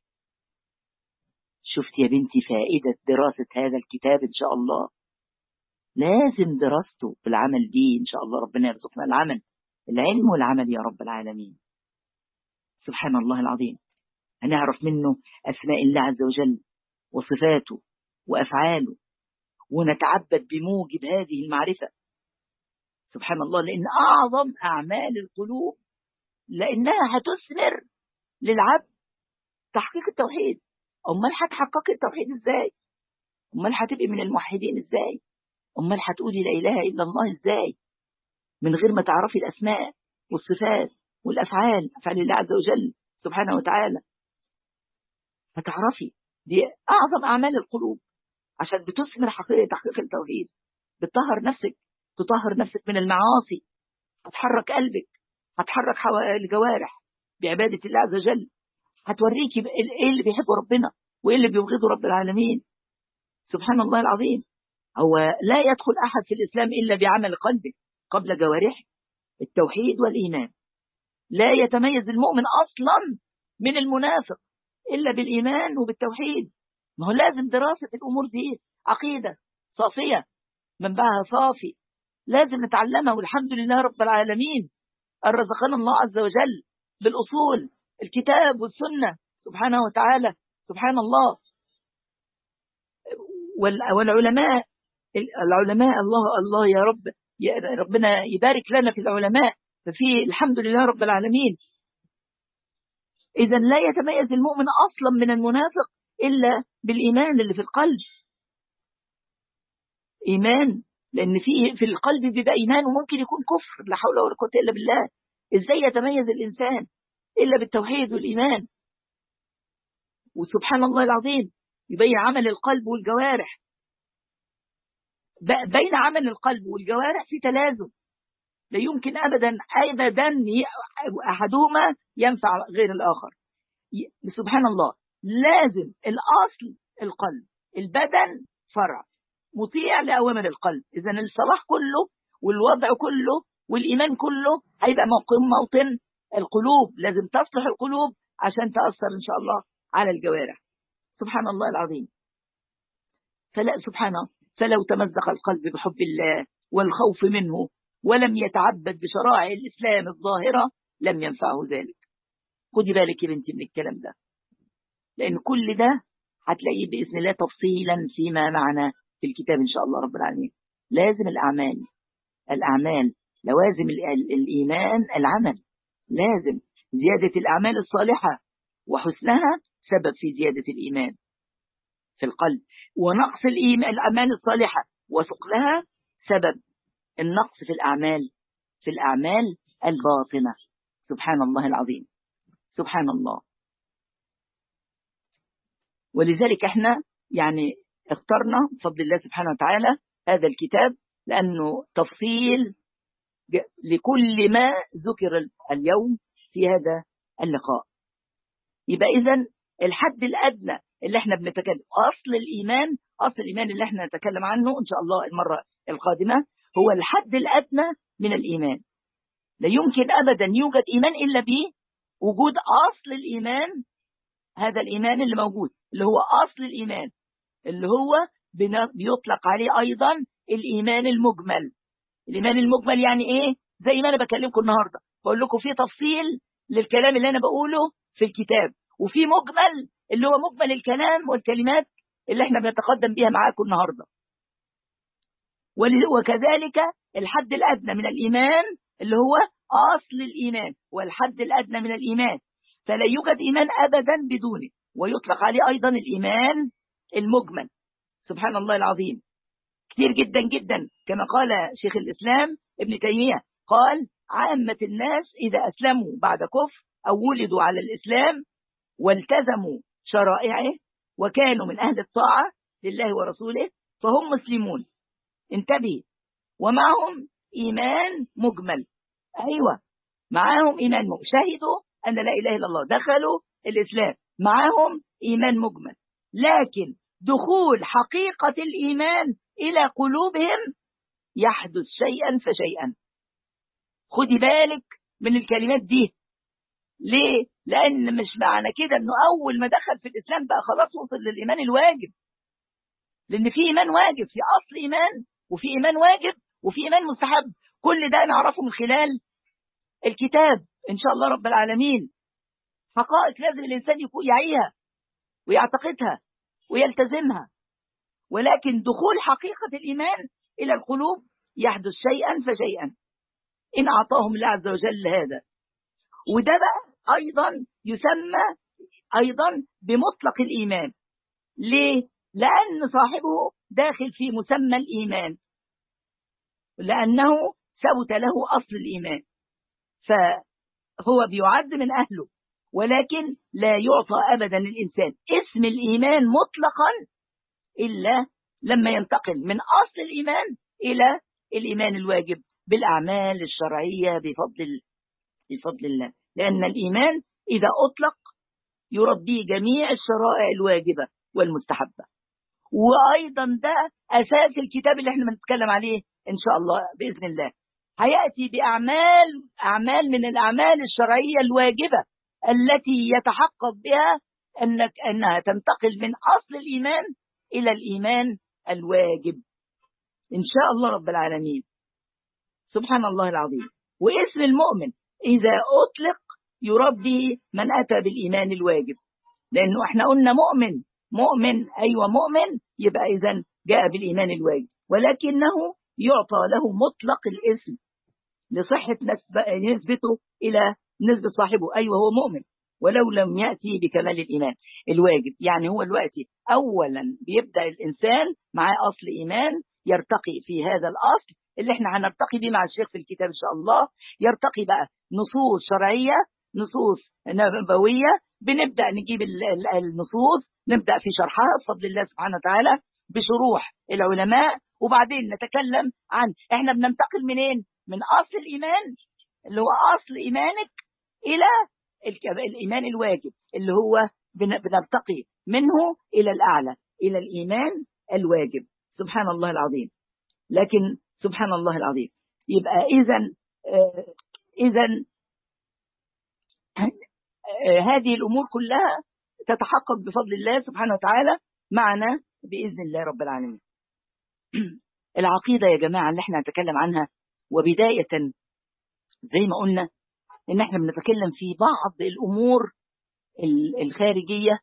شفت يا بنتي فائدة دراسة هذا الكتاب إن شاء الله لازم دراسته والعمل به إن شاء الله ربنا يرزقنا العمل العلم والعمل يا رب العالمين سبحان الله العظيم هنعرف منه أسماء الله عز وجل وصفاته وأفعاله ونتعبد بموجب هذه المعرفة سبحان الله لأن أعظم أعمال القلوب لأنها هتثمر للعبد تحقيق التوحيد أمال هتحققي التوحيد إزاي أمال هتبقي من الموحدين إزاي أمال هتقولي لا إله إلا الله إزاي من غير ما تعرفي الأسماء والصفات والأفعال أفعال الله عز وجل سبحانه وتعالى هتعرفي دي أعظم أعمال القلوب عشان بتثمر حقيقة تحقيق التوحيد بتطهر نفسك تطهر نفسك من المعاصي هتحرك قلبك هتحرك الجوارح بعبادة الله عز وجل هتوريكي ايه اللي بيحبه ربنا وايه اللي بيبغضه رب العالمين سبحان الله العظيم هو لا يدخل أحد في الإسلام إلا بعمل قلبه قبل جوارحه التوحيد والإيمان لا يتميز المؤمن أصلا من المنافق إلا بالإيمان وبالتوحيد ما هو لازم دراسة الأمور دي عقيدة صافية منبعها صافي لازم نتعلمها والحمد لله رب العالمين أن رزقنا الله عز وجل بالأصول الكتاب والسنة سبحانه وتعالى سبحان الله والعلماء العلماء الله الله يا رب يا ربنا يبارك لنا في العلماء ففي الحمد لله رب العالمين إذا لا يتميز المؤمن أصلا من المنافق إلا بالإيمان اللي في القلب إيمان لأن في في القلب بيبقى إيمان وممكن يكون كفر لا حول ولا قوة إلا بالله إزاي يتميز الإنسان إلا بالتوحيد والإيمان وسبحان الله العظيم يبين عمل القلب والجوارح بين عمل القلب والجوارح في تلازم لا يمكن أبدا أبدا أحدهما ينفع غير الآخر سبحان الله لازم الأصل القلب البدن فرع مطيع لأوامر القلب إذا الصلاح كله والوضع كله والإيمان كله هيبقى موطن القلوب لازم تصلح القلوب عشان تأثر إن شاء الله على الجوارح سبحان الله العظيم فلا سبحانه فلو تمزق القلب بحب الله والخوف منه ولم يتعبد بشرائع الإسلام الظاهرة لم ينفعه ذلك خدي بالك يا بنتي من الكلام ده لأن كل ده هتلاقيه بإذن الله تفصيلا فيما معنا في الكتاب إن شاء الله رب العالمين لازم الأعمال الأعمال لوازم الإيمان العمل لازم زيادة الأعمال الصالحة وحسنها سبب في زيادة الإيمان في القلب ونقص الإيمان الأعمال الصالحة وثقلها سبب النقص في الأعمال في الأعمال الباطنة سبحان الله العظيم سبحان الله ولذلك احنا يعني اخترنا بفضل الله سبحانه وتعالى هذا الكتاب لأنه تفصيل لكل ما ذكر اليوم في هذا اللقاء يبقى إذا الحد الأدنى اللي احنا بنتكلم أصل الإيمان أصل الإيمان اللي احنا نتكلم عنه إن شاء الله المرة القادمة هو الحد الأدنى من الإيمان لا يمكن أبدا يوجد إيمان إلا بوجود أصل الإيمان هذا الإيمان اللي موجود اللي هو أصل الإيمان اللي هو بيطلق عليه أيضا الإيمان المجمل الإيمان المجمل يعني إيه زي ما أنا بكلمكم النهاردة بقول لكم في تفصيل للكلام اللي أنا بقوله في الكتاب وفي مجمل اللي هو مجمل الكلام والكلمات اللي احنا بنتقدم بيها معاكم النهاردة وكذلك الحد الأدنى من الإيمان اللي هو أصل الإيمان والحد الأدنى من الإيمان فلا يوجد إيمان أبدا بدونه ويطلق عليه أيضا الإيمان المجمل سبحان الله العظيم كثير جدا جدا كما قال شيخ الإسلام ابن تيمية قال عامة الناس إذا أسلموا بعد كفر أو ولدوا على الإسلام والتزموا شرائعه وكانوا من أهل الطاعة لله ورسوله فهم مسلمون انتبه ومعهم إيمان مجمل أيوة معهم إيمان مجمل شهدوا أن لا إله إلا الله دخلوا الإسلام معهم إيمان مجمل لكن دخول حقيقة الإيمان إلى قلوبهم يحدث شيئا فشيئا خدي بالك من الكلمات دي ليه؟ لأن مش معنى كده أنه أول ما دخل في الإسلام بقى خلاص وصل للإيمان الواجب لأن في إيمان واجب في أصل إيمان وفي إيمان واجب وفي إيمان مستحب كل ده نعرفه من خلال الكتاب إن شاء الله رب العالمين حقائق لازم الإنسان يكون يعيها ويعتقدها ويلتزمها ولكن دخول حقيقة الإيمان إلى القلوب يحدث شيئا فشيئا إن أعطاهم الله عز وجل هذا وده بقى أيضا يسمى أيضا بمطلق الإيمان ليه؟ لأن صاحبه داخل في مسمى الإيمان لأنه ثبت له أصل الإيمان فهو بيعد من أهله ولكن لا يعطى أبدا الإنسان اسم الإيمان مطلقا إلا لما ينتقل من أصل الإيمان إلى الإيمان الواجب بالأعمال الشرعية بفضل بفضل الله لأن الإيمان إذا أطلق يربي جميع الشرائع الواجبة والمستحبة وأيضا ده أساس الكتاب اللي احنا بنتكلم عليه إن شاء الله بإذن الله هيأتي بأعمال أعمال من الأعمال الشرعية الواجبة التي يتحقق بها أنك أنها تنتقل من أصل الإيمان إلى الإيمان الواجب إن شاء الله رب العالمين سبحان الله العظيم واسم المؤمن إذا أطلق يربي من أتى بالإيمان الواجب لأنه احنا قلنا مؤمن مؤمن أيوة مؤمن يبقى إذا جاء بالإيمان الواجب ولكنه يعطى له مطلق الاسم لصحة نسبته إلى نسبة صاحبه أيوة هو مؤمن ولو لم يأتي بكمال الإيمان الواجب يعني هو الوقت أولا بيبدأ الإنسان مع أصل إيمان يرتقي في هذا الأصل اللي احنا هنرتقي به مع الشيخ في الكتاب إن شاء الله يرتقي بقى نصوص شرعية نصوص نبوية بنبدأ نجيب النصوص نبدأ في شرحها بفضل الله سبحانه وتعالى بشروح العلماء وبعدين نتكلم عن احنا بننتقل منين من أصل الإيمان اللي هو أصل إيمانك إلى الإيمان الواجب اللي هو بنرتقي منه إلى الأعلى إلى الإيمان الواجب سبحان الله العظيم لكن سبحان الله العظيم يبقى إذا إذا هذه الأمور كلها تتحقق بفضل الله سبحانه وتعالى معنا بإذن الله رب العالمين العقيدة يا جماعة اللي احنا نتكلم عنها وبداية زي ما قلنا ان احنا بنتكلم في بعض الأمور الخارجية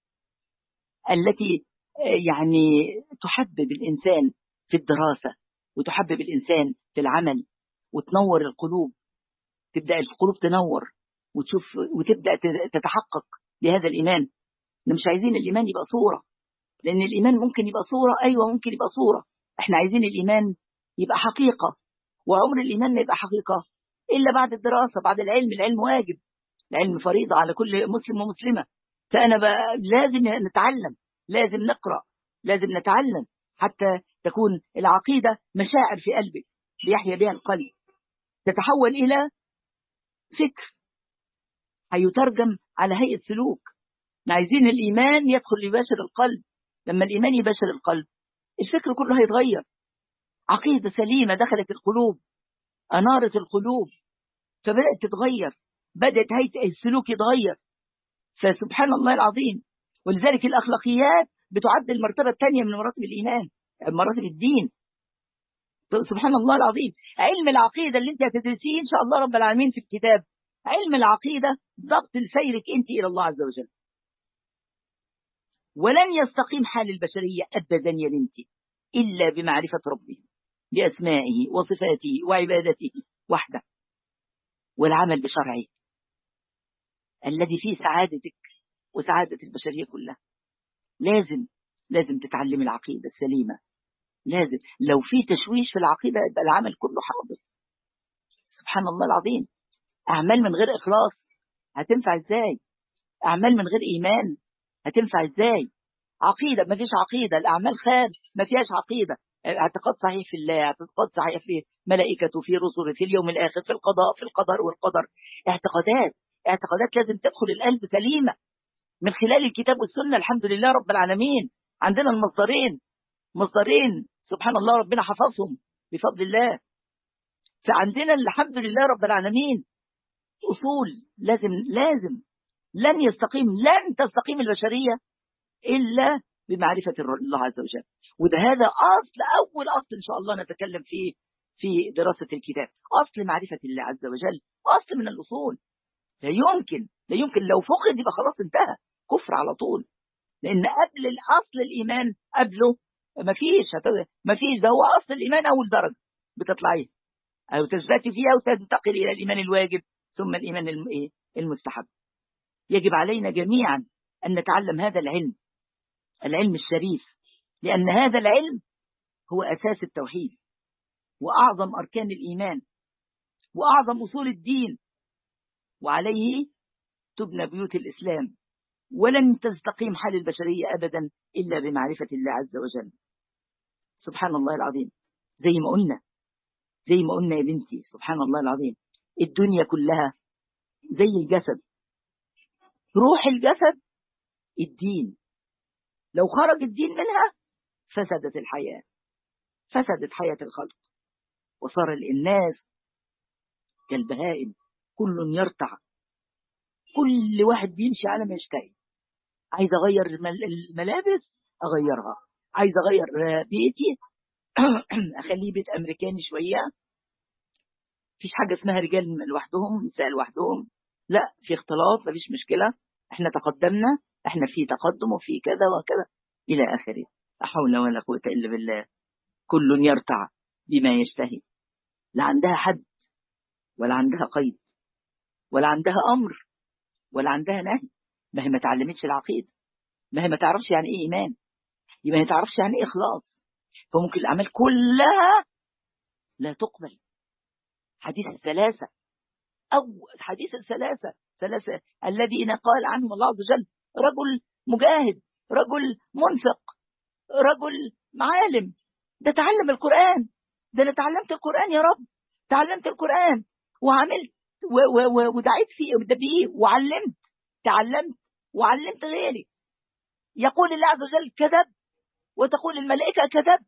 التي يعني تحبب الإنسان في الدراسة وتحبب الإنسان في العمل وتنور القلوب تبدأ القلوب تنور وتشوف وتبدأ تتحقق بهذا الإيمان احنا مش عايزين الإيمان يبقى صورة لأن الإيمان ممكن يبقى صورة أيوة ممكن يبقى صورة احنا عايزين الإيمان يبقى حقيقة وعمر الإيمان ما يبقى حقيقة إلا بعد الدراسة بعد العلم العلم واجب العلم فريضة على كل مسلم ومسلمة فأنا بقى لازم نتعلم لازم نقرأ لازم نتعلم حتى تكون العقيدة مشاعر في قلبك ليحيا بها القلب تتحول إلى فكر هيترجم على هيئة سلوك عايزين الإيمان يدخل يباشر القلب لما الإيمان يباشر القلب الفكر كله هيتغير عقيدة سليمة دخلت القلوب أنارت القلوب فبدأت تتغير بدأت هيئة السلوك يتغير فسبحان الله العظيم ولذلك الأخلاقيات بتعد المرتبة الثانية من مراتب الإيمان مراتب الدين سبحان الله العظيم علم العقيدة اللي انت هتدرسيه إن شاء الله رب العالمين في الكتاب علم العقيدة ضبط لسيرك انت إلى الله عز وجل ولن يستقيم حال البشرية أبدا يا بنتي إلا بمعرفة ربه بأسمائه وصفاته وعبادته وحده والعمل بشرعه الذي فيه سعادتك وسعادة البشرية كلها لازم لازم تتعلم العقيدة السليمة لازم لو في تشويش في العقيدة يبقى العمل كله حاضر سبحان الله العظيم أعمال من غير إخلاص هتنفع إزاي أعمال من غير إيمان هتنفع إزاي عقيدة ما فيش عقيدة الأعمال خير ما فيهاش عقيدة اعتقاد صحيح في الله اعتقاد صحيح في ملائكته في رسله في اليوم الآخر في القضاء في القدر والقدر اعتقادات اعتقادات لازم تدخل القلب سليمة من خلال الكتاب والسنة الحمد لله رب العالمين عندنا المصدرين مصدرين سبحان الله ربنا حفظهم بفضل الله فعندنا الحمد لله رب العالمين أصول لازم لازم لن يستقيم لن تستقيم البشرية إلا بمعرفة الله عز وجل وده هذا أصل أول أصل إن شاء الله نتكلم فيه في دراسة الكتاب أصل معرفة الله عز وجل أصل من الأصول لا يمكن لا يمكن لو فقد يبقى خلاص انتهى كفر على طول لأن قبل الأصل الإيمان قبله ما فيش ما فيش ده هو أصل الإيمان أول درجة بتطلعيه أو تثبتي فيها وتنتقل إلى الإيمان الواجب ثم الإيمان المستحب يجب علينا جميعا أن نتعلم هذا العلم العلم الشريف لأن هذا العلم هو أساس التوحيد وأعظم أركان الإيمان وأعظم أصول الدين وعليه تبنى بيوت الإسلام ولن تستقيم حال البشرية أبدا إلا بمعرفة الله عز وجل سبحان الله العظيم زي ما قلنا زي ما قلنا يا بنتي سبحان الله العظيم الدنيا كلها زي الجسد روح الجسد الدين لو خرج الدين منها فسدت الحياة فسدت حياة الخلق وصار الناس كالبهائم كل يرتع كل واحد بيمشي على ما يشتهي عايز اغير الملابس اغيرها عايز اغير بيتي اخليه بيت امريكاني شويه مفيش حاجه اسمها رجال لوحدهم نساء لوحدهم لا في اختلاط مفيش مشكله احنا تقدمنا احنا في تقدم وفي كذا وكذا الى اخره لا حول ولا قوه الا بالله كل يرتع بما يشتهي لا عندها حد ولا عندها قيد ولا عندها امر ولا عندها نهي ما هي ما تعلمتش العقيده ما هي ما تعرفش يعني ايه ايمان يبقى ما تعرفش يعني ايه اخلاص فممكن الاعمال كلها لا تقبل حديث الثلاثه او حديث الثلاثه ثلاثه الذين قال عنهم الله عز وجل رجل مجاهد رجل منفق رجل معالم ده تعلم القرآن ده أنا تعلمت القرآن يا رب تعلمت القرآن وعملت ودعيت فيه بيه وعلمت تعلمت وعلمت غيري يقول الله عز وجل كذب وتقول الملائكة كذب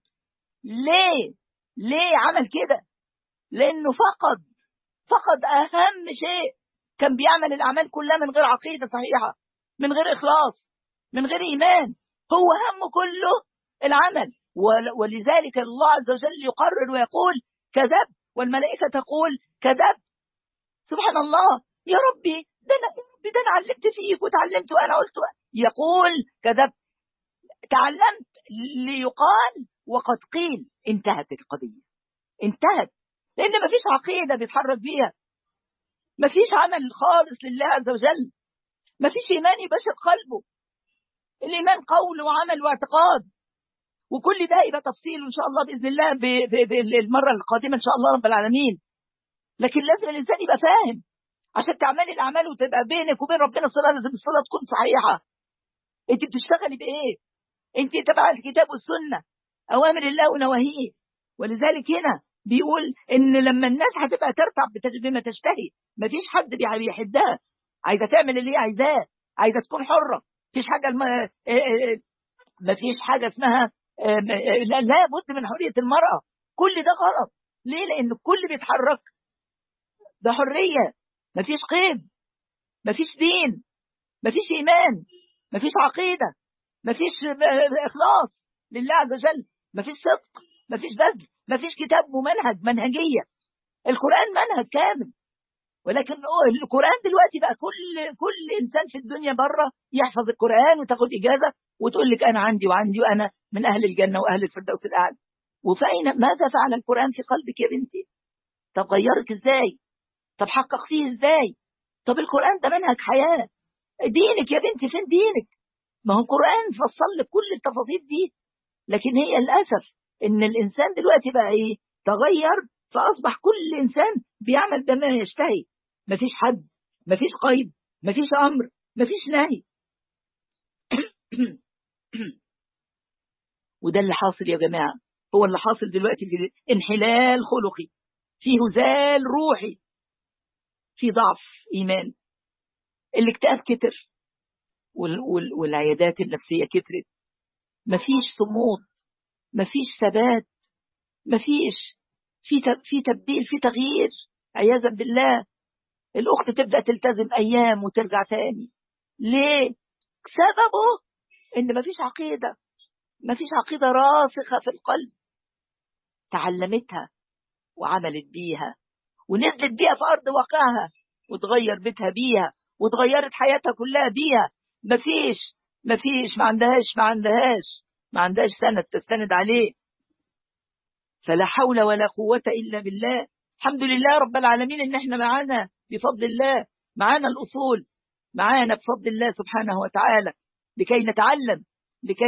ليه ليه عمل كده لأنه فقد فقد أهم شيء كان بيعمل الأعمال كلها من غير عقيدة صحيحة من غير إخلاص من غير إيمان هو همه كله العمل ولذلك الله عز وجل يقرر ويقول كذب والملائكة تقول كذب سبحان الله يا ربي ده أنا ده أنا علمت فيك وتعلمت وأنا قلت يقول كذب تعلمت ليقال وقد قيل انتهت القضية انتهت لأن ما فيش عقيدة بيتحرك بيها ما فيش عمل خالص لله عز وجل ما فيش إيمان يبشر قلبه الإيمان قول وعمل واعتقاد وكل ده يبقى تفصيل إن شاء الله بإذن الله بالمرة القادمة إن شاء الله رب العالمين لكن لازم الإنسان يبقى فاهم عشان تعملي الأعمال وتبقى بينك وبين ربنا الصلاة لازم الصلاة تكون صحيحة أنت بتشتغلي بإيه؟ أنت تبع الكتاب والسنة أوامر الله ونواهيه ولذلك هنا بيقول إن لما الناس هتبقى ترتع بما تشتهي مفيش حد بيحدها عايزة تعمل اللي هي عايزاه عايزة تكون حرة مفيش حاجة الم... مفيش حاجة اسمها لا, لا بد من حرية المرأة كل ده غلط ليه لأن الكل بيتحرك ده حرية مفيش قيد مفيش دين مفيش إيمان مفيش عقيدة مفيش إخلاص لله عز وجل مفيش صدق مفيش بذل مفيش كتاب ممنهج منهجية القرآن منهج كامل ولكن القرآن دلوقتي بقى كل كل إنسان في الدنيا بره يحفظ القرآن وتاخد إجازة وتقول لك أنا عندي وعندي وأنا من أهل الجنة وأهل الفردوس الأعلى وفأين ماذا فعل القرآن في قلبك يا بنتي طب غيرك إزاي طب حققتيه إزاي طب القرآن ده منهج حياة دينك يا بنتي فين دينك ما هو القرآن فصل لك كل التفاصيل دي لكن هي للأسف إن الإنسان دلوقتي بقى إيه تغير فأصبح كل إنسان بيعمل بما يشتهي مفيش حد مفيش قيد مفيش أمر مفيش نهي وده اللي حاصل يا جماعة هو اللي حاصل دلوقتي في انحلال خلقي في هزال روحي في ضعف إيمان الاكتئاب كتر وال وال والعيادات النفسية كترت مفيش صمود مفيش ثبات مفيش في في تبديل في تغيير عياذا بالله الأخت تبدأ تلتزم أيام وترجع تاني ليه؟ سببه إن مفيش عقيدة مفيش عقيدة راسخة في القلب تعلمتها وعملت بيها ونزلت بيها في أرض واقعها وتغير بيتها بيها وتغيرت حياتها كلها بيها مفيش مفيش ما عندهاش ما عندهاش ما عندهاش سند تستند عليه فلا حول ولا قوة إلا بالله الحمد لله رب العالمين إن إحنا معانا بفضل الله معانا الأصول معانا بفضل الله سبحانه وتعالى لكي نتعلم لكي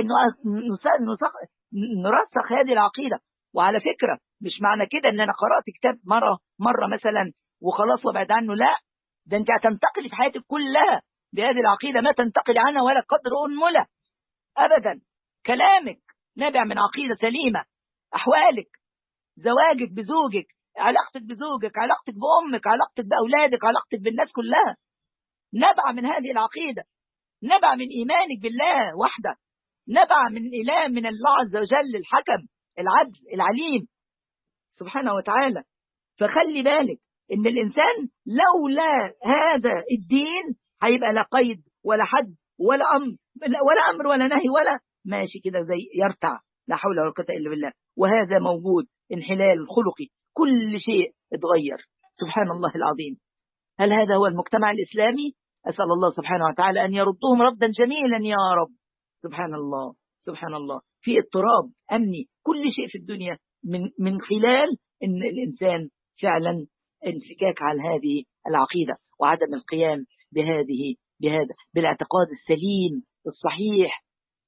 نرسخ هذه العقيدة وعلى فكرة مش معنى كده ان انا قرأت كتاب مرة مرة مثلا وخلاص وابعد عنه لا ده انت هتنتقل في حياتك كلها بهذه العقيدة ما تنتقل عنها ولا قدر أنملة أبدا كلامك نابع من عقيدة سليمة أحوالك زواجك بزوجك علاقتك بزوجك علاقتك بأمك علاقتك بأولادك علاقتك بالناس كلها نبع من هذه العقيدة نبع من إيمانك بالله وحده نبع من إله من الله عز وجل الحكم العدل العليم سبحانه وتعالى فخلي بالك إن الإنسان لولا هذا الدين هيبقى لا قيد ولا حد ولا أمر ولا أمر ولا نهي ولا ماشي كده زي يرتع لا حول ولا قوة إلا بالله وهذا موجود انحلال خلقي كل شيء اتغير سبحان الله العظيم هل هذا هو المجتمع الإسلامي أسأل الله سبحانه وتعالى أن يردهم ردا جميلا يا رب سبحان الله سبحان الله في اضطراب أمني كل شيء في الدنيا من من خلال أن الإنسان فعلا انفكاك على هذه العقيدة وعدم القيام بهذه بهذا بالاعتقاد السليم الصحيح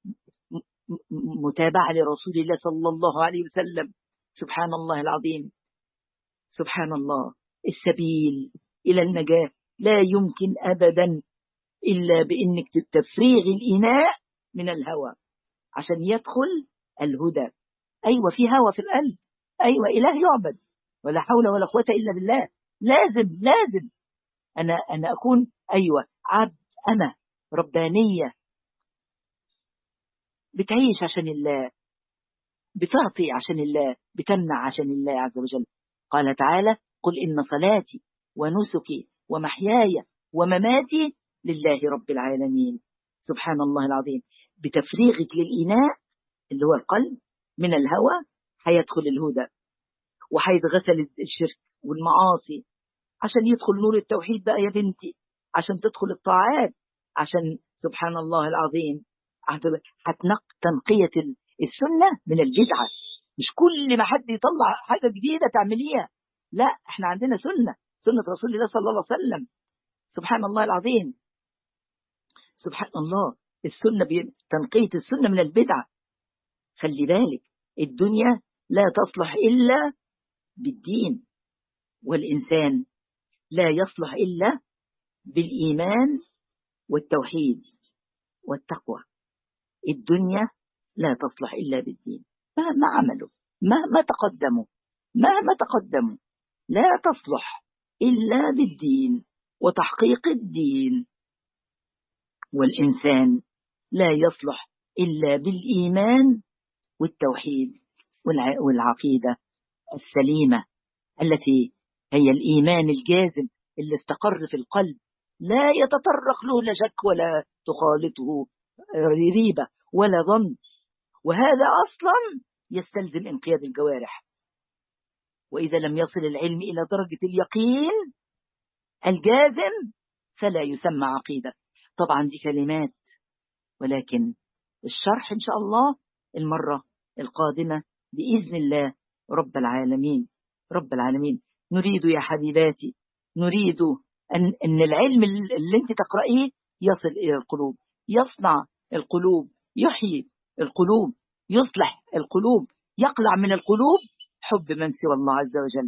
متابعة لرسول الله صلى الله عليه وسلم سبحان الله العظيم سبحان الله السبيل إلى النجاة لا يمكن أبدا إلا بإنك تفريغ الإناء من الهوى عشان يدخل الهدى أيوة في هوى في القلب أيوة إله يعبد ولا حول ولا قوة إلا بالله لازم لازم أنا أنا أكون أيوة عبد أنا ربانية بتعيش عشان الله بتعطي عشان الله بتمنع عشان الله عز وجل قال تعالى قل إن صلاتي ونسكي ومحياي ومماتي لله رب العالمين سبحان الله العظيم بتفريغك للإناء اللي هو القلب من الهوى هيدخل الهدى وهيتغسل الشرك والمعاصي عشان يدخل نور التوحيد بقى يا بنتي عشان تدخل الطاعات عشان سبحان الله العظيم هتنق تنقية السنة من البدعة مش كل ما حد يطلع حاجة جديدة تعمليها لا احنا عندنا سنة سنة رسول الله صلى الله عليه وسلم سبحان الله العظيم سبحان الله السنة تنقية السنة من البدعة خلي بالك الدنيا لا تصلح إلا بالدين والإنسان لا يصلح إلا بالإيمان والتوحيد والتقوى الدنيا لا تصلح إلا بالدين مهما عملوا مهما تقدموا مهما تقدموا لا تصلح إلا بالدين وتحقيق الدين والإنسان لا يصلح إلا بالإيمان والتوحيد والعقيدة السليمة التي هي الإيمان الجازم اللي استقر في القلب لا يتطرق له لا شك ولا تخالطه ريبة ولا ظن وهذا أصلا يستلزم انقياد الجوارح وإذا لم يصل العلم إلى درجة اليقين الجازم فلا يسمى عقيدة طبعا دي كلمات ولكن الشرح إن شاء الله المرة القادمة بإذن الله رب العالمين رب العالمين نريد يا حبيباتي نريد أن, أن العلم اللي انت تقرأيه يصل إلى القلوب يصنع القلوب يحيي القلوب يصلح القلوب يقلع من القلوب حب من سوى الله عز وجل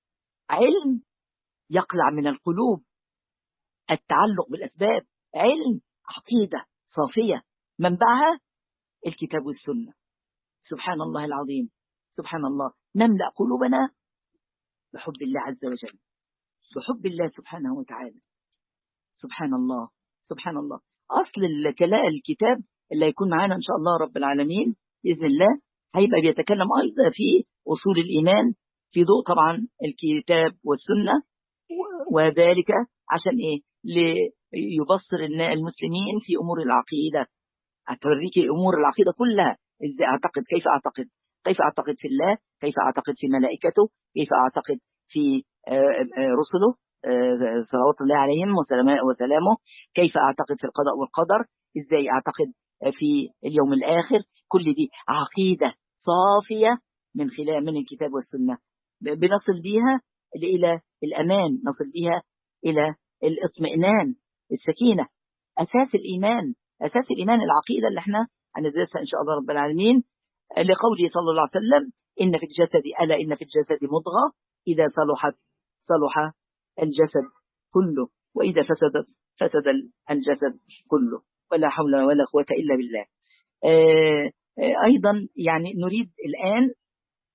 علم يقلع من القلوب التعلق بالأسباب علم عقيدة صافية منبعها الكتاب والسنة سبحان الله العظيم سبحان الله نملأ قلوبنا بحب الله عز وجل بحب الله سبحانه وتعالى سبحان الله سبحان الله أصل الكلاء الكتاب اللي هيكون معانا إن شاء الله رب العالمين بإذن الله هيبقى بيتكلم أيضا في أصول الإيمان في ضوء طبعا الكتاب والسنة وذلك عشان إيه ليبصر المسلمين في أمور العقيدة هتوريك أمور العقيدة كلها إزاي أعتقد كيف أعتقد كيف أعتقد في الله كيف أعتقد في ملائكته كيف أعتقد في رسله صلوات الله عليهم وسلامه كيف أعتقد في القضاء والقدر إزاي أعتقد في اليوم الآخر كل دي عقيدة صافية من خلال من الكتاب والسنة بنصل بيها إلى الأمان نصل بيها إلى الاطمئنان السكينة أساس الإيمان أساس الإيمان العقيدة اللي احنا هندرسها إن شاء الله رب العالمين لقوله صلى الله عليه وسلم إن في الجسد ألا إن في الجسد مضغة إذا صلحت صلح الجسد كله وإذا فسدت فسد الجسد كله ولا حول ولا قوة إلا بالله أيضا يعني نريد الآن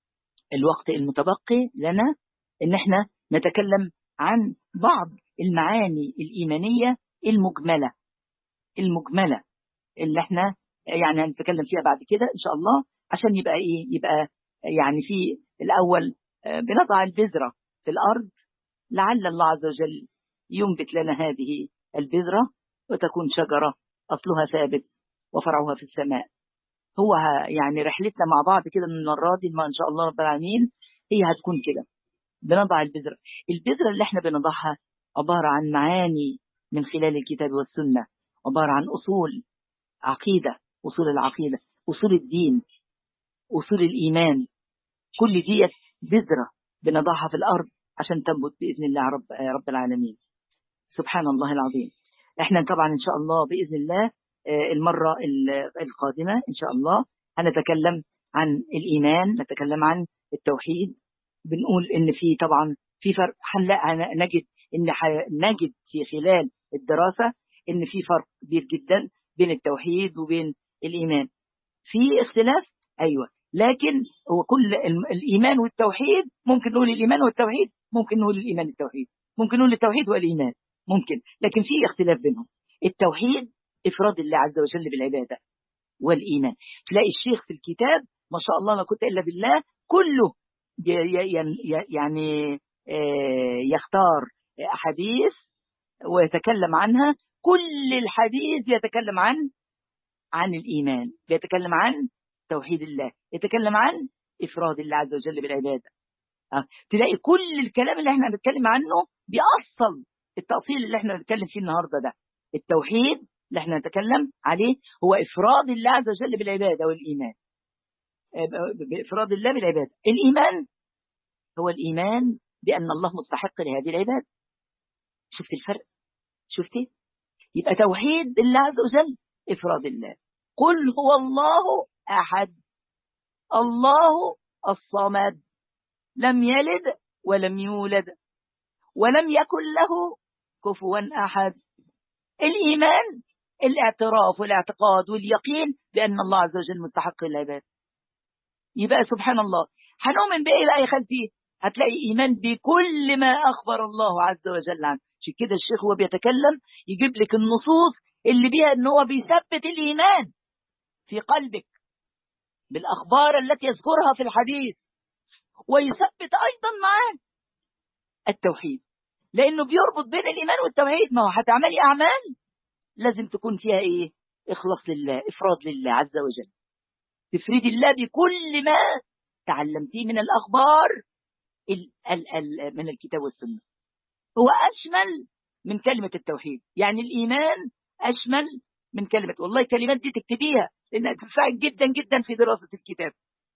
الوقت المتبقي لنا ان احنا نتكلم عن بعض المعاني الإيمانية المجملة المجملة اللي احنا يعني هنتكلم فيها بعد كده ان شاء الله عشان يبقى ايه يبقى يعني في الاول بنضع البذرة في الارض لعل الله عز وجل ينبت لنا هذه البذرة وتكون شجرة اصلها ثابت وفرعها في السماء هو يعني رحلتنا مع بعض كده من المرة دي ما ان شاء الله رب العالمين هي هتكون كده بنضع البذرة البذرة اللي احنا بنضعها عبارة عن معاني من خلال الكتاب والسنة عبارة عن أصول عقيدة أصول العقيدة أصول الدين أصول الإيمان كل دي بذرة بنضعها في الأرض عشان تنبت بإذن الله رب, رب العالمين سبحان الله العظيم احنا طبعا إن شاء الله بإذن الله المرة القادمة إن شاء الله هنتكلم عن الإيمان نتكلم عن التوحيد بنقول إن في طبعا في فرق نجد إن نجد في خلال الدراسة إن في فرق كبير جدا بين التوحيد وبين الإيمان في اختلاف أيوة لكن هو كل الإيمان والتوحيد ممكن نقول الإيمان والتوحيد ممكن نقول الإيمان والتوحيد ممكن نقول التوحيد والإيمان ممكن لكن في اختلاف بينهم التوحيد إفراد الله عز وجل بالعبادة والإيمان تلاقي الشيخ في الكتاب ما شاء الله لا قوه إلا بالله كله يعني يختار أحاديث ويتكلم عنها كل الحديث يتكلم عن عن الإيمان يتكلم عن توحيد الله يتكلم عن إفراد الله عز وجل بالعبادة أه. تلاقي كل الكلام اللي احنا بنتكلم عنه بيأصل التأصيل اللي احنا بنتكلم فيه النهاردة ده التوحيد اللي احنا نتكلم عليه هو إفراد الله عز وجل بالعبادة والإيمان بإفراد الله بالعبادة الإيمان هو الإيمان بأن الله مستحق لهذه العبادة شفت الفرق شفتي يبقى توحيد الله عز وجل إفراد الله قل هو الله أحد الله الصمد لم يلد ولم يولد ولم يكن له كفوا أحد الإيمان الاعتراف والاعتقاد واليقين بأن الله عز وجل مستحق للعبادة يبقى سبحان الله هنؤمن بإيه بقى يا خالتي هتلاقي إيمان بكل ما أخبر الله عز وجل عنه عشان كده الشيخ هو بيتكلم يجيب لك النصوص اللي بيها ان هو بيثبت الإيمان في قلبك بالأخبار التي يذكرها في الحديث ويثبت أيضا معاه التوحيد لأنه بيربط بين الإيمان والتوحيد ما هو هتعملي أعمال لازم تكون فيها إيه إخلاص لله إفراد لله عز وجل تفريد الله بكل ما تعلمتيه من الأخبار ال ال ال من الكتاب والسنة هو أشمل من كلمة التوحيد يعني الإيمان أشمل من كلمة والله الكلمات دي تكتبيها لأنها تنفعك جدا جدا في دراسة الكتاب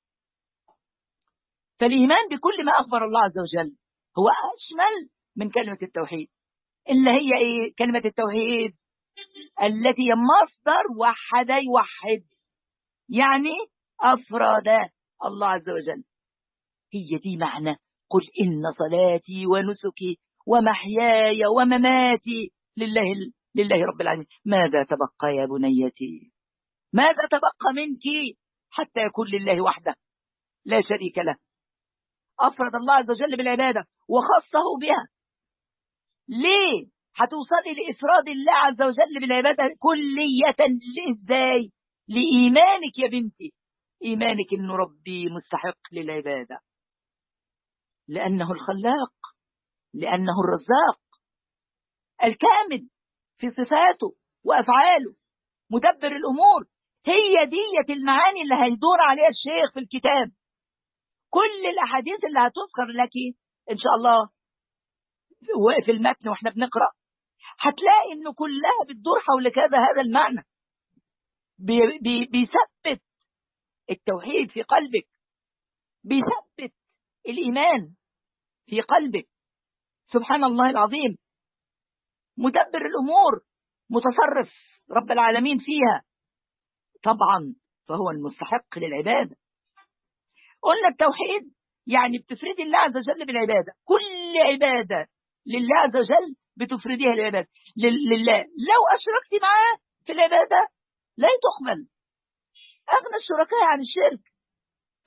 فالإيمان بكل ما أخبر الله عز وجل هو أشمل من كلمة التوحيد اللي هي إيه كلمة التوحيد التي هي مصدر وحد يوحد يعني أفراد الله عز وجل هي دي معنى قل إن صلاتي ونسكي ومحياي ومماتي لله لله رب العالمين ماذا تبقى يا بنيتي ماذا تبقى منك حتى يكون لله وحده لا شريك له أفرد الله عز وجل بالعبادة وخصه بها ليه هتوصلي لإفراد الله عز وجل بالعبادة كلية إزاي لإيمانك يا بنتي إيمانك إنه ربي مستحق للعبادة لأنه الخلاق لأنه الرزاق الكامل في صفاته وأفعاله مدبر الأمور هي دية المعاني اللي هيدور عليها الشيخ في الكتاب كل الأحاديث اللي هتذكر لك إن شاء الله في المتن وإحنا بنقرأ هتلاقي إنه كلها بتدور حول كذا هذا المعنى بي بي بيثبت التوحيد في قلبك بيثبت الإيمان في قلبك سبحان الله العظيم مدبر الأمور متصرف رب العالمين فيها طبعا فهو المستحق للعبادة قلنا التوحيد يعني بتفردي الله عز وجل بالعبادة كل عبادة لله عز وجل بتفرديها العبادة لله لو أشركت معاه في العبادة لا تقبل أغنى الشركاء عن الشرك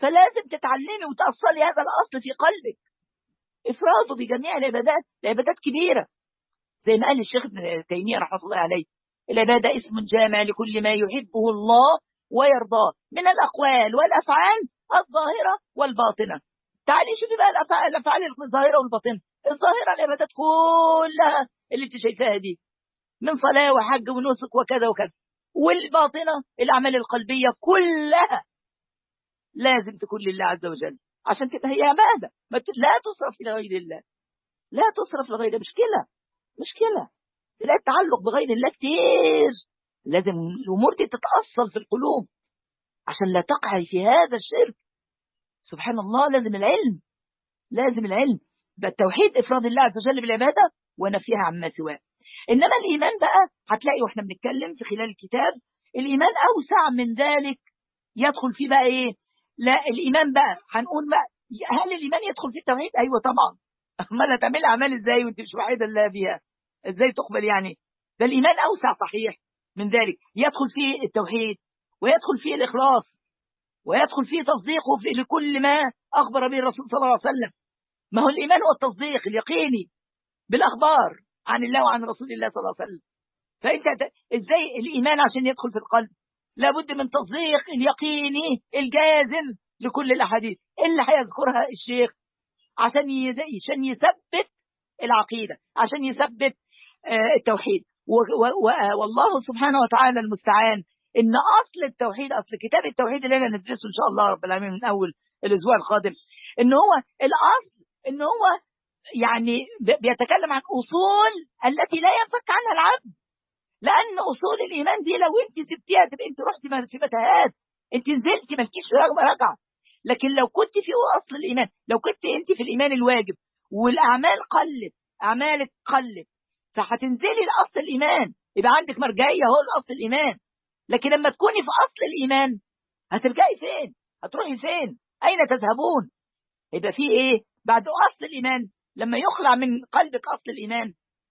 فلازم تتعلمي وتأصلي هذا الأصل في قلبك إفراده بجميع العبادات العبادات كبيرة زي ما قال الشيخ ابن تيمية رحمة الله عليه العبادة اسم جامع لكل ما يحبه الله ويرضاه من الأقوال والأفعال الظاهرة والباطنة تعالي شوفي بقى الأفعال الظاهرة والباطنة الظاهرة العبادات كلها اللي انت شايفاها دي من صلاة وحج ونسك وكذا وكذا والباطنة الأعمال القلبية كلها لازم تكون لله عز وجل عشان كده هي عبادة لا تصرف لغير الله لا تصرف لغير مشكلة مشكلة لا التعلق بغير الله كتير لازم الأمور دي تتأصل في القلوب عشان لا تقعي في هذا الشرك سبحان الله لازم العلم لازم العلم بالتوحيد إفراد الله عز وجل بالعبادة ونفيها عما سواه إنما الإيمان بقى هتلاقي وإحنا بنتكلم في خلال الكتاب الإيمان أوسع من ذلك يدخل فيه بقى إيه لا الإيمان بقى هنقول بقى هل الإيمان يدخل في التوحيد أيوة طبعا أمال هتعمل أعمال إزاي وأنت مش وحيدة الله بيها إزاي تقبل يعني ده الإيمان أوسع صحيح من ذلك يدخل فيه التوحيد ويدخل فيه الإخلاص ويدخل فيه تصديقه في لكل ما أخبر به الرسول صلى الله عليه وسلم ما هو الإيمان هو التصديق اليقيني بالأخبار عن الله وعن رسول الله صلى الله عليه وسلم فأنت إزاي الإيمان عشان يدخل في القلب لابد من تصديق اليقيني الجازم لكل الأحاديث اللي هيذكرها الشيخ عشان عشان يثبت العقيدة عشان يثبت التوحيد والله سبحانه وتعالى المستعان ان اصل التوحيد اصل كتاب التوحيد اللي انا ندرسه ان شاء الله رب العالمين من اول الاسبوع القادم ان هو الاصل ان هو يعني بيتكلم عن اصول التي لا ينفك عنها العبد لان اصول الايمان دي لو انت سبتيها تبقى انت رحتي في متاهات انت نزلتي مالكيش رجعه لكن لو كنت في اصل الايمان لو كنت انت في الايمان الواجب والاعمال قلت اعمالك قلت فهتنزلي لاصل الايمان يبقى عندك مرجعيه هو الاصل الايمان لكن لما تكوني في اصل الايمان هترجعي فين هتروحي فين اين تذهبون يبقى في ايه بعد اصل الايمان لما يخلع من قلبك اصل الايمان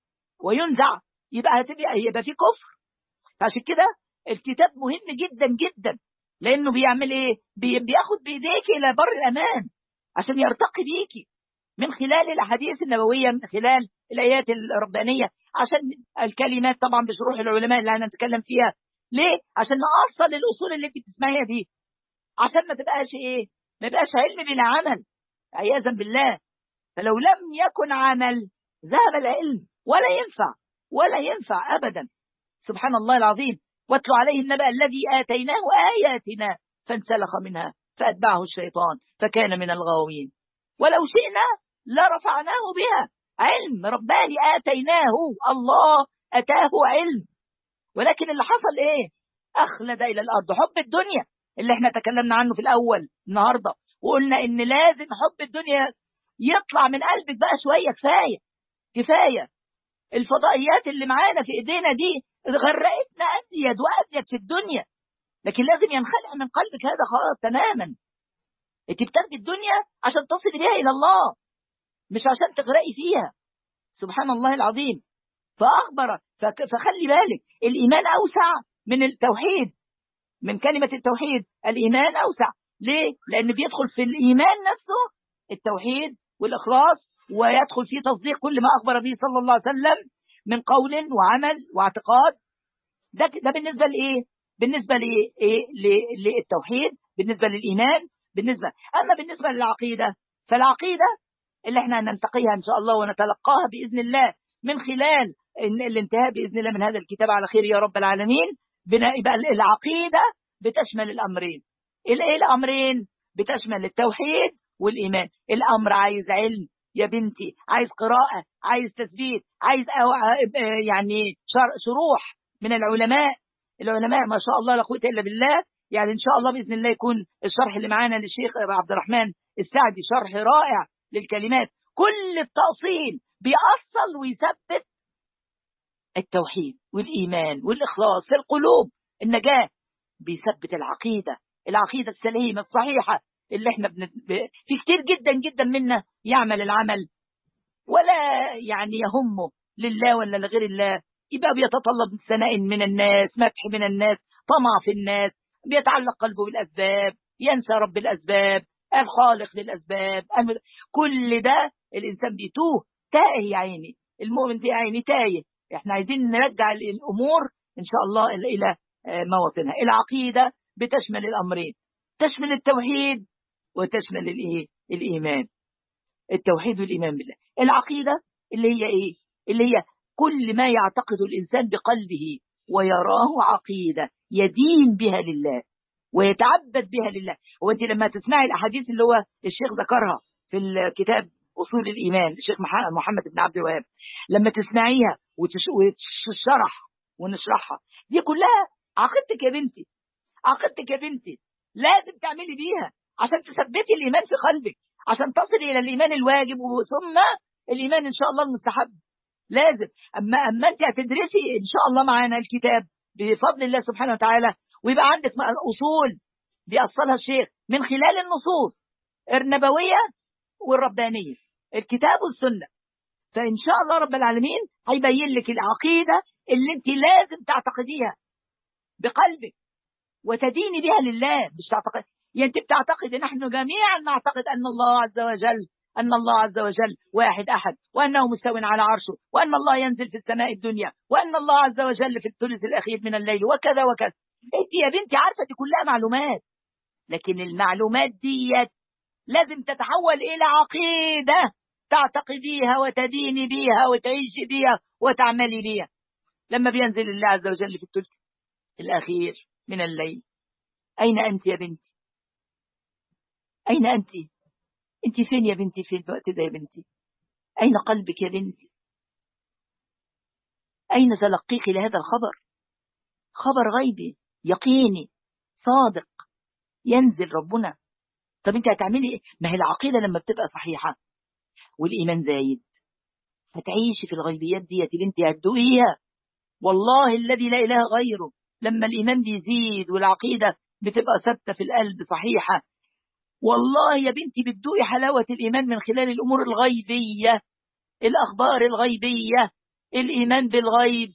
وينزع يبقى هتبقى يبقى في كفر فعشان كده الكتاب مهم جدا جدا لانه بيعمل ايه بياخد بايديك الى بر الامان عشان يرتقي بيكي من خلال الاحاديث النبويه من خلال الايات الربانيه عشان الكلمات طبعا بشروح العلماء اللي هنتكلم فيها ليه عشان نأصل الاصول اللي انت بتسمعيها دي عشان ما تبقاش ايه ما يبقاش علم بلا عمل عياذا بالله فلو لم يكن عمل ذهب العلم ولا ينفع ولا ينفع ابدا سبحان الله العظيم واتلو عليه النبأ الذي آتيناه آياتنا فانسلخ منها فأتبعه الشيطان فكان من الغاوين ولو شئنا لرفعناه بها علم رباني آتيناه الله أتاه علم ولكن اللي حصل إيه أخلد إلى الأرض حب الدنيا اللي احنا تكلمنا عنه في الأول النهاردة وقلنا إن لازم حب الدنيا يطلع من قلبك بقى شوية كفاية كفاية الفضائيات اللي معانا في إيدينا دي غرقتنا أزيد وأزيد في الدنيا لكن لازم ينخلع من قلبك هذا خلاص تماما انت بتاخدي الدنيا عشان تصلي بها الى الله مش عشان تغرقي فيها سبحان الله العظيم فاخبر فخلي بالك الايمان اوسع من التوحيد من كلمه التوحيد الايمان اوسع ليه لان بيدخل في الايمان نفسه التوحيد والاخلاص ويدخل فيه تصديق كل ما اخبر به صلى الله عليه وسلم من قول وعمل واعتقاد ده ده بالنسبه لايه بالنسبه لايه للتوحيد بالنسبه للايمان بالنسبة أما بالنسبة للعقيدة فالعقيدة اللي احنا ننتقيها إن شاء الله ونتلقاها بإذن الله من خلال الانتهاء بإذن الله من هذا الكتاب على خير يا رب العالمين يبقى العقيدة بتشمل الأمرين الايه الأمرين بتشمل التوحيد والإيمان الأمر عايز علم يا بنتي عايز قراءة عايز تثبيت عايز يعني شروح من العلماء العلماء ما شاء الله لا قوه الا بالله يعني ان شاء الله باذن الله يكون الشرح اللي معانا للشيخ عبد الرحمن السعدي شرح رائع للكلمات كل التأصيل بيأصل ويثبت التوحيد والإيمان والإخلاص في القلوب النجاة بيثبت العقيدة العقيدة السليمة الصحيحة اللي احنا بن... في كتير جدا جدا منا يعمل العمل ولا يعني يهمه لله ولا لغير الله يبقى بيتطلب ثناء من الناس مدح من الناس طمع في الناس بيتعلق قلبه بالأسباب ينسى رب الأسباب الخالق للأسباب كل ده الإنسان بيتوه تائه يا عيني المؤمن يا عيني تايه احنا عايزين نرجع الأمور إن شاء الله إلى مواطنها العقيدة بتشمل الأمرين تشمل التوحيد وتشمل الإيه؟ الإيمان التوحيد والإيمان بالله العقيدة اللي هي إيه اللي هي كل ما يعتقد الإنسان بقلبه ويراه عقيدة يدين بها لله ويتعبد بها لله هو أنت لما تسمعي الأحاديث اللي هو الشيخ ذكرها في الكتاب أصول الإيمان الشيخ محمد بن عبد الوهاب لما تسمعيها وتشرح ونشرحها دي كلها عقيدتك يا بنتي عقيدتك يا بنتي لازم تعملي بيها عشان تثبتي الإيمان في قلبك عشان تصلي إلى الإيمان الواجب ثم الإيمان إن شاء الله المستحب لازم أما أما أنت هتدرسي إن شاء الله معانا الكتاب بفضل الله سبحانه وتعالى ويبقى عندك أصول بيأصلها الشيخ من خلال النصوص النبوية والربانية الكتاب والسنة فإن شاء الله رب العالمين هيبين لك العقيدة اللي أنت لازم تعتقديها بقلبك وتديني بها لله مش تعتقد يعني أنت بتعتقد نحن جميعا نعتقد أن الله عز وجل أن الله عز وجل واحد أحد وأنه مستو على عرشه وأن الله ينزل في السماء الدنيا وأن الله عز وجل في الثلث الأخير من الليل وكذا وكذا أنت يا بنتي عارفة دي كلها معلومات لكن المعلومات دي لازم تتحول إلى عقيدة تعتقديها وتديني بيها وتعيشي بيها وتعملي بيها لما بينزل الله عز وجل في الثلث الأخير من الليل أين أنت يا بنتي أين أنت أنت فين يا بنتي في الوقت ده يا بنتي أين قلبك يا بنتي أين تلقيك لهذا الخبر خبر غيبي يقيني صادق ينزل ربنا طب انت هتعملي ايه ما هي العقيدة لما بتبقى صحيحة والإيمان زايد هتعيشي في الغيبيات دي يا بنتي هتدوقيها والله الذي لا إله غيره لما الإيمان بيزيد والعقيدة بتبقى ثابتة في القلب صحيحة والله يا بنتي بتدوقي حلاوة الإيمان من خلال الأمور الغيبية الأخبار الغيبية الإيمان بالغيب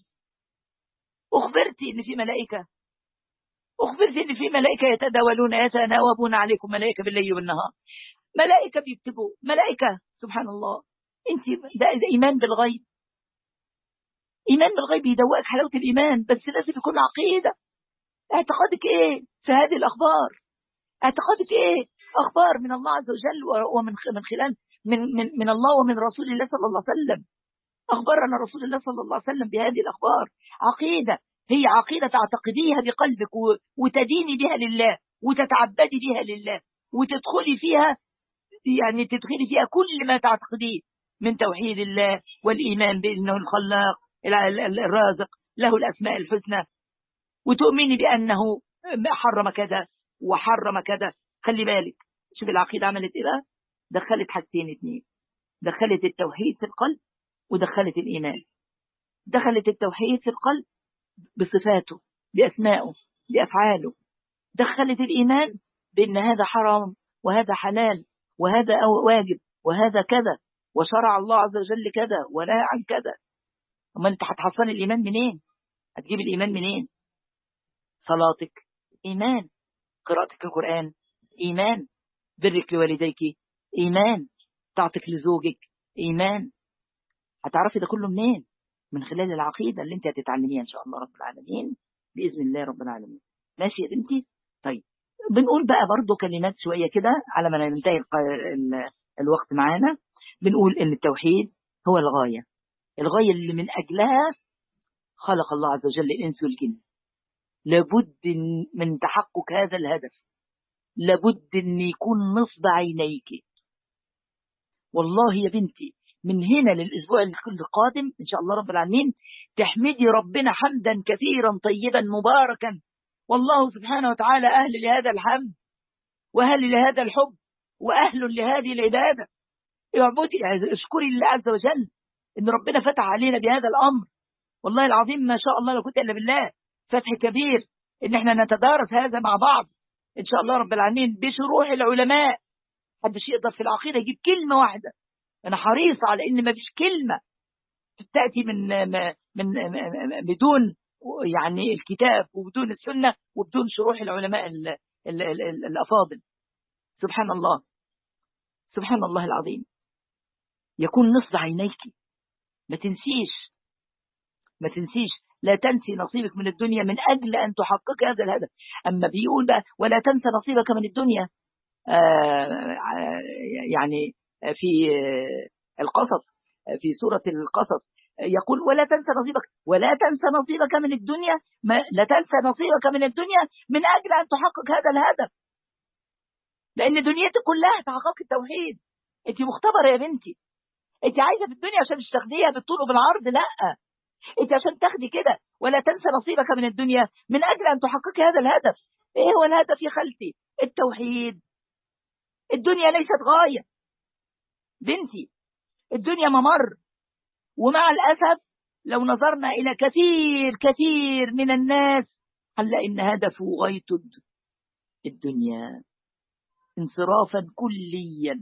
أخبرتي إن في ملائكة أخبرتي إن في ملائكة يتداولون يتناوبون عليكم ملائكة بالليل والنهار ملائكة بيكتبوا ملائكة سبحان الله أنت ده, ده إيمان بالغيب إيمان بالغيب يدوقك حلاوة الإيمان بس لازم يكون عقيدة اعتقادك إيه في هذه الأخبار اعتقادك إيه أخبار من الله عز وجل ومن من خلال من, من, من الله ومن رسول الله صلى الله عليه وسلم أخبرنا رسول الله صلى الله عليه وسلم بهذه الأخبار عقيدة هي عقيدة تعتقديها بقلبك وتديني بها لله وتتعبدي بها لله وتدخلي فيها يعني تدخلي فيها كل ما تعتقديه من توحيد الله والإيمان بأنه الخلاق الرازق له الأسماء الحسنى وتؤمني بأنه حرم كذا وحرم كذا خلي بالك شوف العقيدة عملت إيه بقى دخلت حاجتين اتنين دخلت التوحيد في القلب ودخلت الإيمان دخلت التوحيد في القلب بصفاته بأسمائه بأفعاله دخلت الإيمان بأن هذا حرام وهذا حلال وهذا واجب وهذا كذا وشرع الله عز وجل كذا ونهى عن كذا أما أنت هتحصل الإيمان منين هتجيب الإيمان منين صلاتك إيمان قراءتك القرآن إيمان برك لوالديك إيمان طاعتك لزوجك إيمان هتعرفي ده كله منين من خلال العقيدة اللي انت هتتعلميها إن شاء الله رب العالمين بإذن الله رب العالمين ماشي يا بنتي طيب بنقول بقى برضو كلمات شوية كده على ما ننتهي الوقت معانا بنقول ان التوحيد هو الغاية الغاية اللي من أجلها خلق الله عز وجل الإنس والجن لابد من تحقق هذا الهدف لابد أن يكون نصب عينيك والله يا بنتي من هنا للأسبوع القادم إن شاء الله رب العالمين تحمدي ربنا حمدا كثيرا طيبا مباركا والله سبحانه وتعالى أهل لهذا الحمد وأهل لهذا الحب وأهل لهذه العبادة اعبدي اشكري الله عز وجل إن ربنا فتح علينا بهذا الأمر والله العظيم ما شاء الله لو كنت إلا بالله فتح كبير إن احنا نتدارس هذا مع بعض إن شاء الله رب العالمين بشروح العلماء محدش يقدر في العقيدة يجيب كلمة واحدة أنا حريص على إن ما فيش كلمة تأتي من من بدون يعني الكتاب وبدون السنة وبدون شروح العلماء الأفاضل سبحان الله سبحان الله العظيم يكون نصب عينيك ما تنسيش ما تنسيش لا تنسي نصيبك من الدنيا من أجل أن تحقق هذا الهدف أما بيقول بقى ولا تنسى نصيبك من الدنيا آه يعني في القصص في سورة القصص يقول ولا تنسى نصيبك ولا تنسى نصيبك من الدنيا ما لا تنسى نصيبك من الدنيا من أجل أن تحقق هذا الهدف لأن دنيتك كلها تحقق التوحيد أنت مختبرة يا بنتي أنت عايزة في الدنيا عشان مش تاخديها بالطول وبالعرض لا أنت عشان تاخدي كده ولا تنسى نصيبك من الدنيا من أجل أن تحققي هذا الهدف إيه هو الهدف يا خالتي التوحيد الدنيا ليست غاية بنتي الدنيا ممر ومع الأسف لو نظرنا إلى كثير كثير من الناس هنلاقي إن هدفه غاية الدنيا انصرافا كليا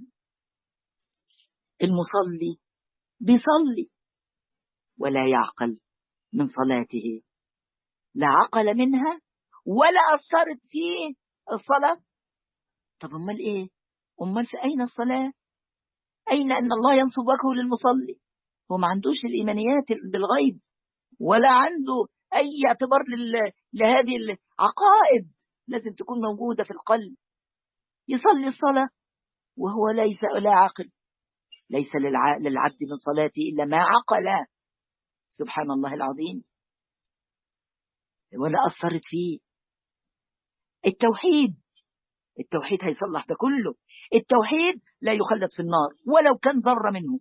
المصلي بيصلي ولا يعقل من صلاته لا عقل منها ولا أثرت فيه الصلاة طب أمال إيه أمال في أين الصلاة أين أن الله ينصب وجهه للمصلي هو ما عندوش الإيمانيات بالغيب ولا عنده أي اعتبار لهذه العقائد لازم تكون موجودة في القلب يصلي الصلاة وهو ليس لا عقل ليس للعبد من صلاته إلا ما عقل سبحان الله العظيم ولا أثرت فيه التوحيد التوحيد هيصلح ده كله التوحيد لا يخلد في النار ولو كان ذرة منه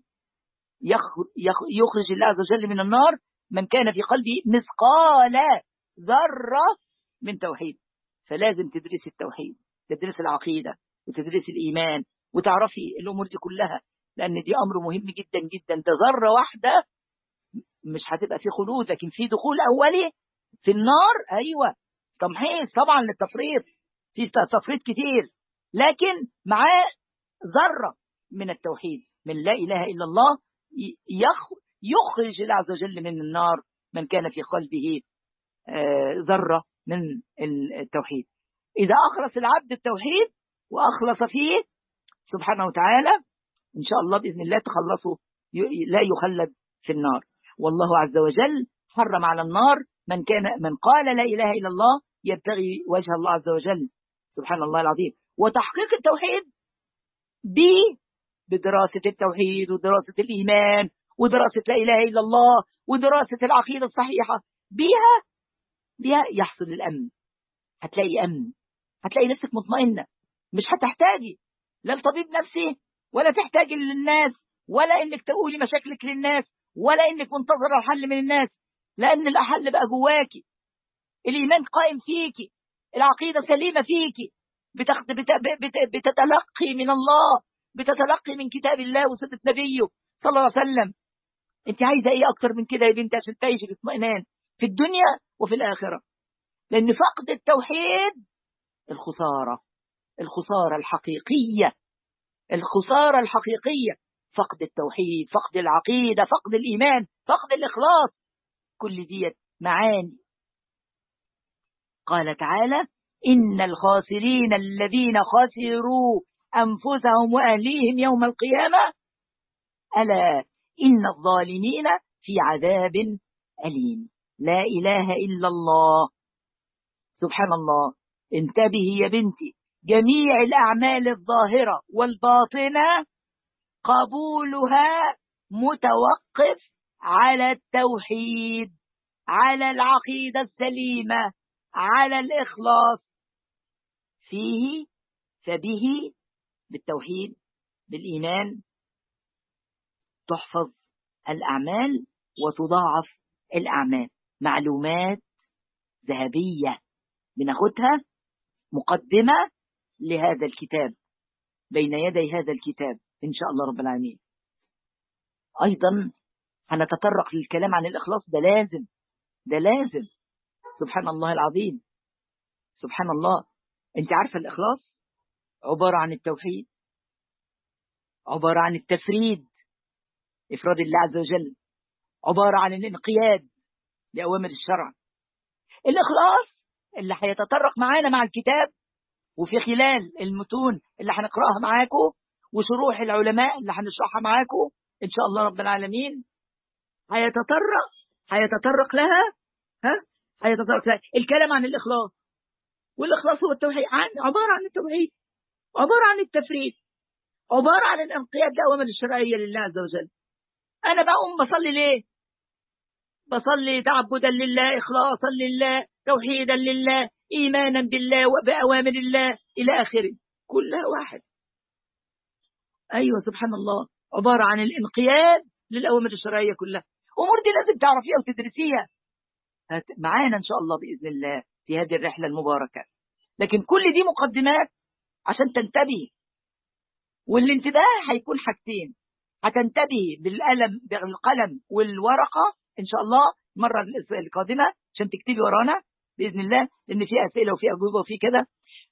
يخرج الله عز وجل من النار من كان في قلبه مثقال ذرة من توحيد فلازم تدرس التوحيد تدرس العقيدة وتدرس الإيمان وتعرفي الأمور دي كلها لأن دي أمر مهم جدا جدا ده ذرة واحدة مش هتبقى في خلود لكن في دخول أولي في النار أيوة تمحيص طبعا للتفريط في تفريط كتير لكن معاه ذرة من التوحيد من لا إله إلا الله يخرج الله عز وجل من النار من كان في قلبه ذرة من التوحيد إذا أخلص العبد التوحيد وأخلص فيه سبحانه وتعالى إن شاء الله بإذن الله تخلصه لا يخلد في النار والله عز وجل حرم على النار من كان من قال لا إله إلا الله يبتغي وجه الله عز وجل سبحان الله العظيم وتحقيق التوحيد ب بدراسة التوحيد ودراسة الإيمان ودراسة لا إله إلا الله ودراسة العقيدة الصحيحة بها بها يحصل الأمن هتلاقي أمن هتلاقي نفسك مطمئنة مش هتحتاجي لا لطبيب نفسي ولا تحتاجي للناس ولا إنك تقولي مشاكلك للناس ولا إنك منتظرة الحل من الناس لأن الحل بقى جواكي الإيمان قائم فيكي العقيدة سليمة فيكي بتخد بت... بت... بتتلقي من الله بتتلقي من كتاب الله وسنة نبيه صلى الله عليه وسلم انت عايزة ايه اكتر من كده يا بنت عشان تعيشي في اطمئنان في الدنيا وفي الآخرة لأن فقد التوحيد الخسارة الخسارة الحقيقية الخسارة الحقيقية فقد التوحيد فقد العقيدة فقد الإيمان فقد الإخلاص كل دي معاني قال تعالى إن الخاسرين الذين خسروا أنفسهم وأهليهم يوم القيامة ألا إن الظالمين في عذاب أليم لا إله إلا الله سبحان الله انتبهي يا بنتي جميع الأعمال الظاهرة والباطنة قبولها متوقف على التوحيد على العقيدة السليمة على الإخلاص فيه فبه بالتوحيد بالإيمان تحفظ الأعمال وتضاعف الأعمال معلومات ذهبية بناخدها مقدمة لهذا الكتاب بين يدي هذا الكتاب إن شاء الله رب العالمين أيضا هنتطرق للكلام عن الإخلاص ده لازم ده لازم سبحان الله العظيم سبحان الله أنت عارفة الإخلاص عبارة عن التوحيد عبارة عن التفريد إفراد الله عز وجل عبارة عن الانقياد لأوامر الشرع الإخلاص اللي هيتطرق معانا مع الكتاب وفي خلال المتون اللي هنقراها معاكم وشروح العلماء اللي هنشرحها معاكم ان شاء الله رب العالمين هيتطرق هيتطرق لها ها هيتطرق لها الكلام عن الاخلاص والاخلاص هو التوحيد عن عباره عن التوحيد عباره عن التفريد عباره عن الانقياد لاوامر الشرعيه لله عز وجل انا بقوم بصلي ليه بصلي تعبدا لله اخلاصا لله توحيدا لله ايمانا بالله وباوامر الله الى اخره كلها واحد ايوه سبحان الله عباره عن الانقياد للاوامر الشرعيه كلها امور دي لازم تعرفيها وتدرسيها معانا ان شاء الله باذن الله في هذه الرحله المباركه لكن كل دي مقدمات عشان تنتبهي والانتباه هيكون حاجتين هتنتبهي بالقلم بالقلم والورقه ان شاء الله المره القادمه عشان تكتبي ورانا باذن الله لان في اسئله وفي اجوبه وفي كده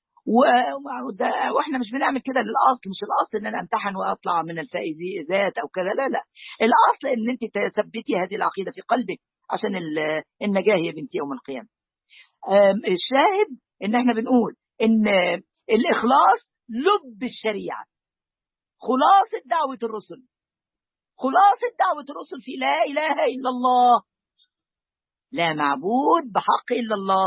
واحنا مش بنعمل كده للاصل مش الاصل ان انا امتحن واطلع من الفائزات او كذا لا لا الاصل ان انت تثبتي هذه العقيده في قلبك عشان النجاه يا بنتي يوم القيامه الشاهد ان احنا بنقول ان الاخلاص لب الشريعه خلاصه دعوه الرسل خلاصه دعوه الرسل في لا اله الا الله لا معبود بحق الا الله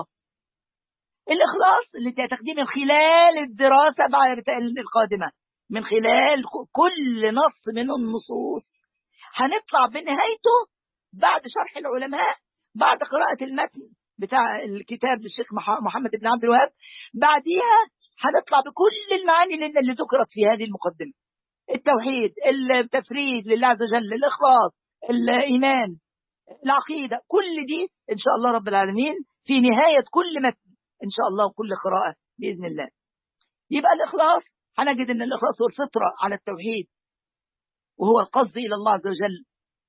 الإخلاص اللي تاخديه من خلال الدراسة بعد القادمة من خلال كل نص من النصوص هنطلع بنهايته بعد شرح العلماء بعد قراءة المتن بتاع الكتاب للشيخ محمد بن عبد الوهاب بعديها هنطلع بكل المعاني اللي ذكرت في هذه المقدمة التوحيد التفريد لله عز وجل الإخلاص الإيمان العقيدة كل دي إن شاء الله رب العالمين في نهاية كل متن إن شاء الله وكل قراءة بإذن الله يبقى الإخلاص هنجد أن الإخلاص هو الفطرة على التوحيد وهو القصد إلى الله عز وجل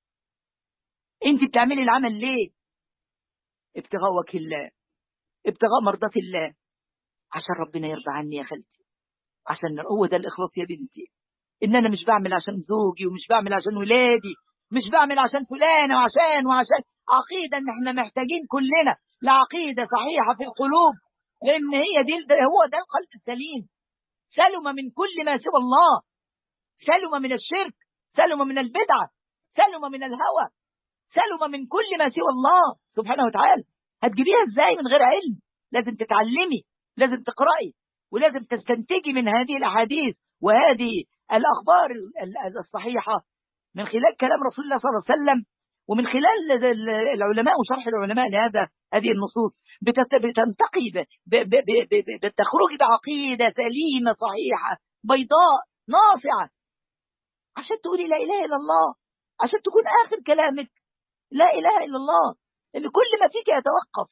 أنت بتعملي العمل ليه ابتغاء وجه الله ابتغاء مرضات الله عشان ربنا يرضى عني يا خالتي عشان هو ده الإخلاص يا بنتي إن أنا مش بعمل عشان زوجي ومش بعمل عشان ولادي مش بعمل عشان فلان وعشان وعشان عقيدة إن إحنا محتاجين كلنا لعقيدة صحيحة في القلوب لأن هي دي هو ده القلب السليم سلم من كل ما سوى الله سلم من الشرك سلم من البدعة سلم من الهوى سلم من كل ما سوى الله سبحانه وتعالى هتجيبيها ازاي من غير علم لازم تتعلمي لازم تقرأي ولازم تستنتجي من هذه الأحاديث وهذه الأخبار الصحيحة من خلال كلام رسول الله صلى الله عليه وسلم ومن خلال العلماء وشرح العلماء لهذا هذه النصوص بتنتقي بتخرج بعقيدة سليمة صحيحة بيضاء نافعة عشان تقولي لا إله إلا الله عشان تكون آخر كلامك لا إله إلا الله إن كل ما فيك يتوقف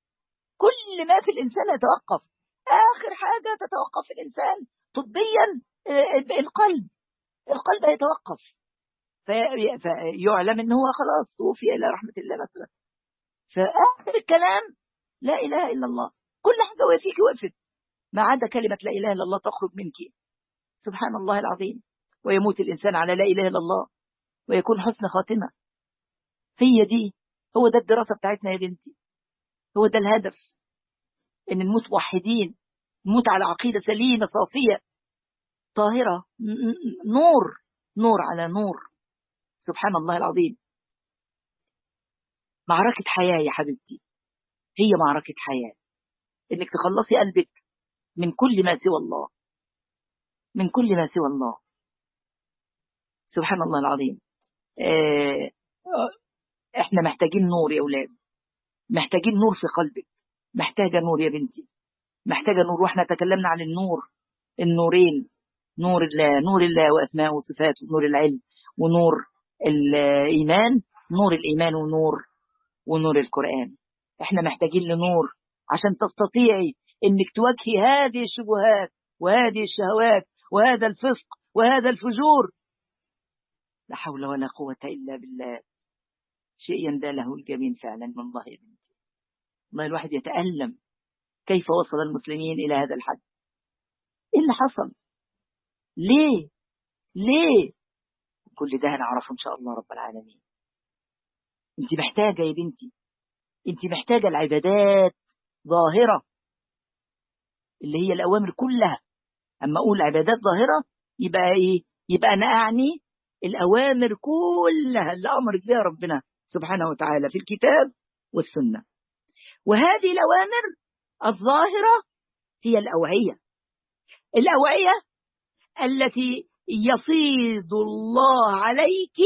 كل ما في الإنسان يتوقف آخر حاجة تتوقف الإنسان طبيا القلب القلب يتوقف فيعلم ان هو خلاص توفي الى رحمه الله مثلا فاخر الكلام لا اله الا الله كل حاجه وفيك وقفت ما عدا كلمه لا اله الا الله تخرج منك سبحان الله العظيم ويموت الانسان على لا اله الا الله ويكون حسن خاتمه هي دي هو ده الدراسه بتاعتنا يا بنتي هو ده الهدف ان نموت موحدين نموت على عقيده سليمه صافيه طاهره نور نور على نور سبحان الله العظيم معركة حياة يا حبيبتي هي معركة حياة انك تخلصي قلبك من كل ما سوى الله من كل ما سوى الله سبحان الله العظيم اه احنا محتاجين نور يا اولاد محتاجين نور في قلبك محتاجة نور يا بنتي محتاجة نور واحنا تكلمنا عن النور النورين نور الله نور الله واسماءه وصفاته نور العلم ونور الإيمان نور الإيمان ونور ونور القرآن احنا محتاجين لنور عشان تستطيعي انك تواجهي هذه الشبهات وهذه الشهوات وهذا الفسق وهذا الفجور لا حول ولا قوة إلا بالله شيء يندى له الجميل فعلا من الله يا بنتي والله الواحد يتألم كيف وصل المسلمين إلى هذا الحد إيه اللي حصل ليه ليه كل ده هنعرفه إن شاء الله رب العالمين أنت محتاجة يا بنتي أنت محتاجة العبادات ظاهرة اللي هي الأوامر كلها أما أقول عبادات ظاهرة يبقى إيه يبقى أنا أعني الأوامر كلها اللي أمرك بها ربنا سبحانه وتعالى في الكتاب والسنة وهذه الأوامر الظاهرة هي الأوعية الأوعية التي يفيض الله عليك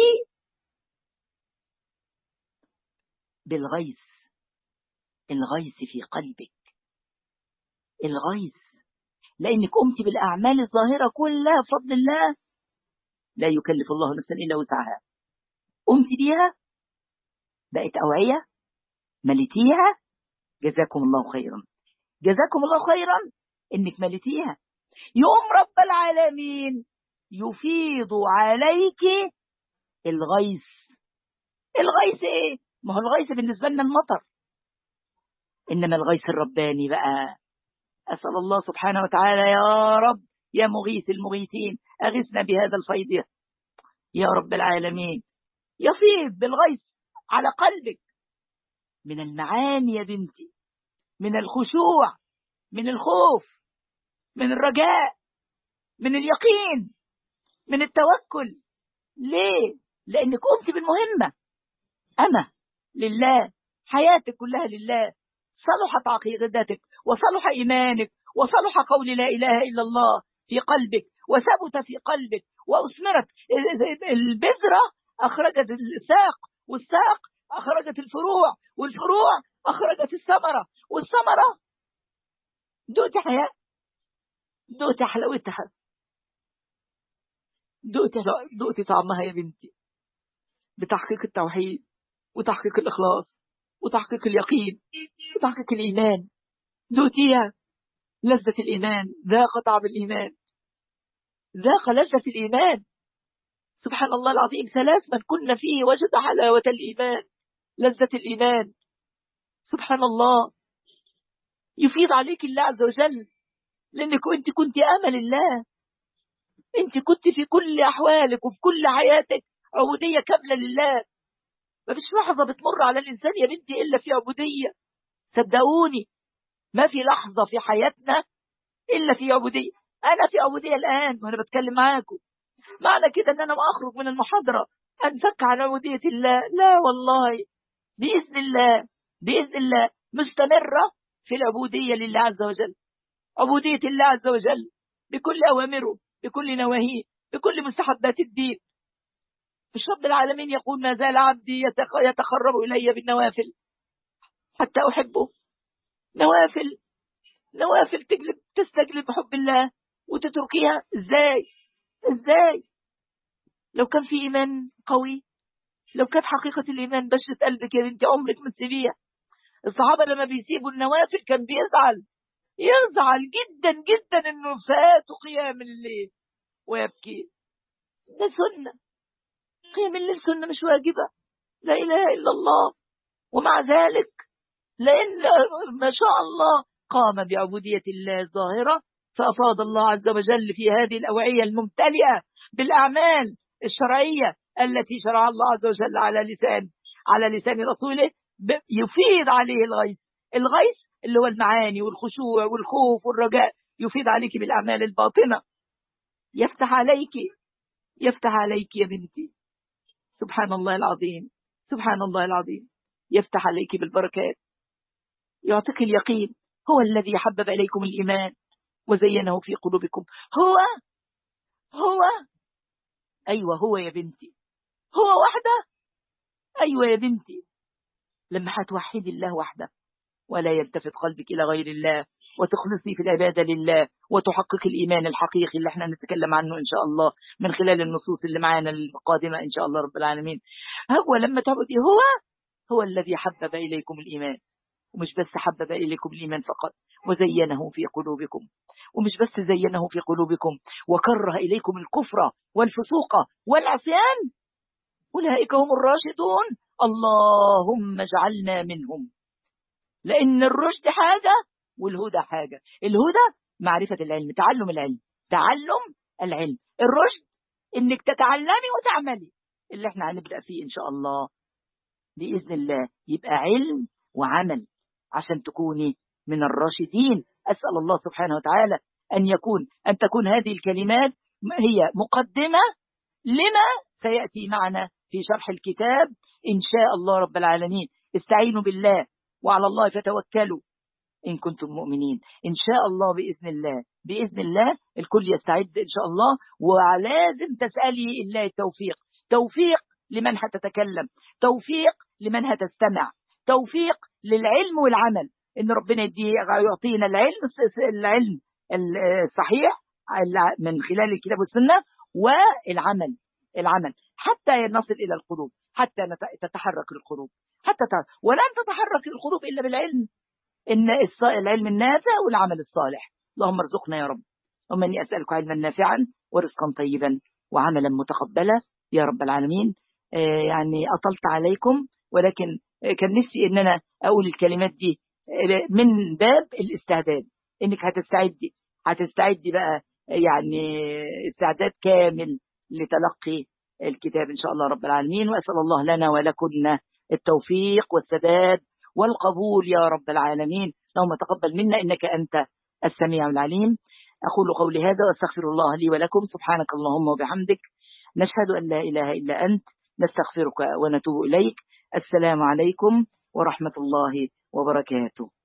بالغيث الغيث في قلبك الغيث لأنك قمت بالأعمال الظاهرة كلها بفضل الله لا يكلف الله نفسا إلا وسعها قمت بيها بقت أوعية ملتيها جزاكم الله خيرا جزاكم الله خيرا إنك ملتيها يوم رب العالمين يفيض عليك الغيث الغيث ايه ما هو الغيث بالنسبة لنا المطر إنما الغيث الرباني بقى أسأل الله سبحانه وتعالى يا رب يا مغيث المغيثين أغثنا بهذا الفيض يا رب العالمين يفيض بالغيث على قلبك من المعاني يا بنتي من الخشوع من الخوف من الرجاء من اليقين من التوكل ليه لأنك قمت بالمهمة أنا لله حياتك كلها لله صلحت عقيدتك وصلح إيمانك وصلح قول لا إله إلا الله في قلبك وثبت في قلبك وأثمرت البذرة أخرجت الساق والساق أخرجت الفروع والفروع أخرجت الثمرة والثمرة دوت حياة دوت حلاوتها دوت دوت طعمها يا بنتي بتحقيق التوحيد وتحقيق الإخلاص وتحقيق اليقين وتحقيق الإيمان دوتيها لذة الإيمان ذاق طعم الإيمان ذاق لذة الإيمان سبحان الله العظيم ثلاث من كنا فيه وجد حلاوة الإيمان لذة الإيمان سبحان الله يفيض عليك الله عز وجل لأنك أنت كنت أمل الله أنت كنت في كل أحوالك وفي كل حياتك عبودية كاملة لله ما فيش لحظة بتمر على الإنسان يا بنتي إلا في عبودية صدقوني ما في لحظة في حياتنا إلا في عبودية أنا في عبودية الآن وأنا بتكلم معاكم معنى كده أن أنا ما أخرج من المحاضرة أنفك عن عبودية الله لا والله بإذن الله بإذن الله مستمرة في العبودية لله عز وجل عبودية الله عز وجل بكل أوامره بكل نواهيه بكل مستحبات الدين مش رب العالمين يقول ما زال عبدي يتقرب إلي بالنوافل حتى أحبه نوافل نوافل تجلب تستجلب حب الله وتتركيها ازاي ازاي لو كان في إيمان قوي لو كانت حقيقة الإيمان بشرة قلبك يا بنتي عمرك ما تسيبيها الصحابة لما بيسيبوا النوافل كان بيزعل يزعل جدا جدا انه فاتوا قيام الليل ويبكي ده سنة قيام الليل سنة مش واجبة لا إله إلا الله ومع ذلك لأن ما شاء الله قام بعبودية الله الظاهرة فأفاض الله عز وجل في هذه الأوعية الممتلئة بالأعمال الشرعية التي شرع الله عز وجل على لسان على لسان رسوله يفيض عليه الغيث الغيث اللي هو المعاني والخشوع والخوف والرجاء يفيض عليك بالأعمال الباطنة يفتح عليك يفتح عليك يا بنتي سبحان الله العظيم سبحان الله العظيم يفتح عليك بالبركات يعطيك اليقين هو الذي حبب إليكم الإيمان وزينه في قلوبكم هو هو أيوة هو يا بنتي هو وحده أيوة يا بنتي لما هتوحدي الله وحده ولا يلتفت قلبك إلى غير الله وتخلصي في العبادة لله وتحقق الإيمان الحقيقي اللي احنا نتكلم عنه إن شاء الله من خلال النصوص اللي معانا القادمة إن شاء الله رب العالمين هو لما تعبدي هو هو الذي حبب إليكم الإيمان ومش بس حبب إليكم الإيمان فقط وزينه في قلوبكم ومش بس زينه في قلوبكم وكره إليكم الكفر والفسوق والعصيان أولئك هم الراشدون اللهم اجعلنا منهم لأن الرشد حاجة والهدى حاجة الهدى معرفة العلم تعلم العلم تعلم العلم الرشد انك تتعلمي وتعملي اللي احنا هنبدأ فيه ان شاء الله بإذن الله يبقى علم وعمل عشان تكوني من الراشدين أسأل الله سبحانه وتعالى أن يكون أن تكون هذه الكلمات هي مقدمة لما سيأتي معنا في شرح الكتاب إن شاء الله رب العالمين استعينوا بالله وعلى الله فتوكلوا إن كنتم مؤمنين إن شاء الله بإذن الله بإذن الله الكل يستعد إن شاء الله ولازم تسألي الله التوفيق توفيق لمن هتتكلم توفيق لمن هتستمع توفيق للعلم والعمل إن ربنا يعطينا العلم العلم الصحيح من خلال الكتاب والسنة والعمل العمل حتى نصل إلى القلوب حتى تتحرك القلوب حتى ولن تتحرك القلوب إلا بالعلم إن العلم النافع والعمل الصالح اللهم ارزقنا يا رب ومني أسألك علما نافعا ورزقا طيبا وعملا متقبلا يا رب العالمين آه يعني أطلت عليكم ولكن كان نفسي إن أنا أقول الكلمات دي من باب الاستعداد إنك هتستعدي هتستعدي بقى يعني استعداد كامل لتلقي الكتاب إن شاء الله رب العالمين وأسأل الله لنا ولكن التوفيق والسداد والقبول يا رب العالمين اللهم تقبل منا إنك أنت السميع العليم أقول قولي هذا وأستغفر الله لي ولكم سبحانك اللهم وبحمدك نشهد أن لا إله إلا أنت نستغفرك ونتوب إليك السلام عليكم ورحمة الله وبركاته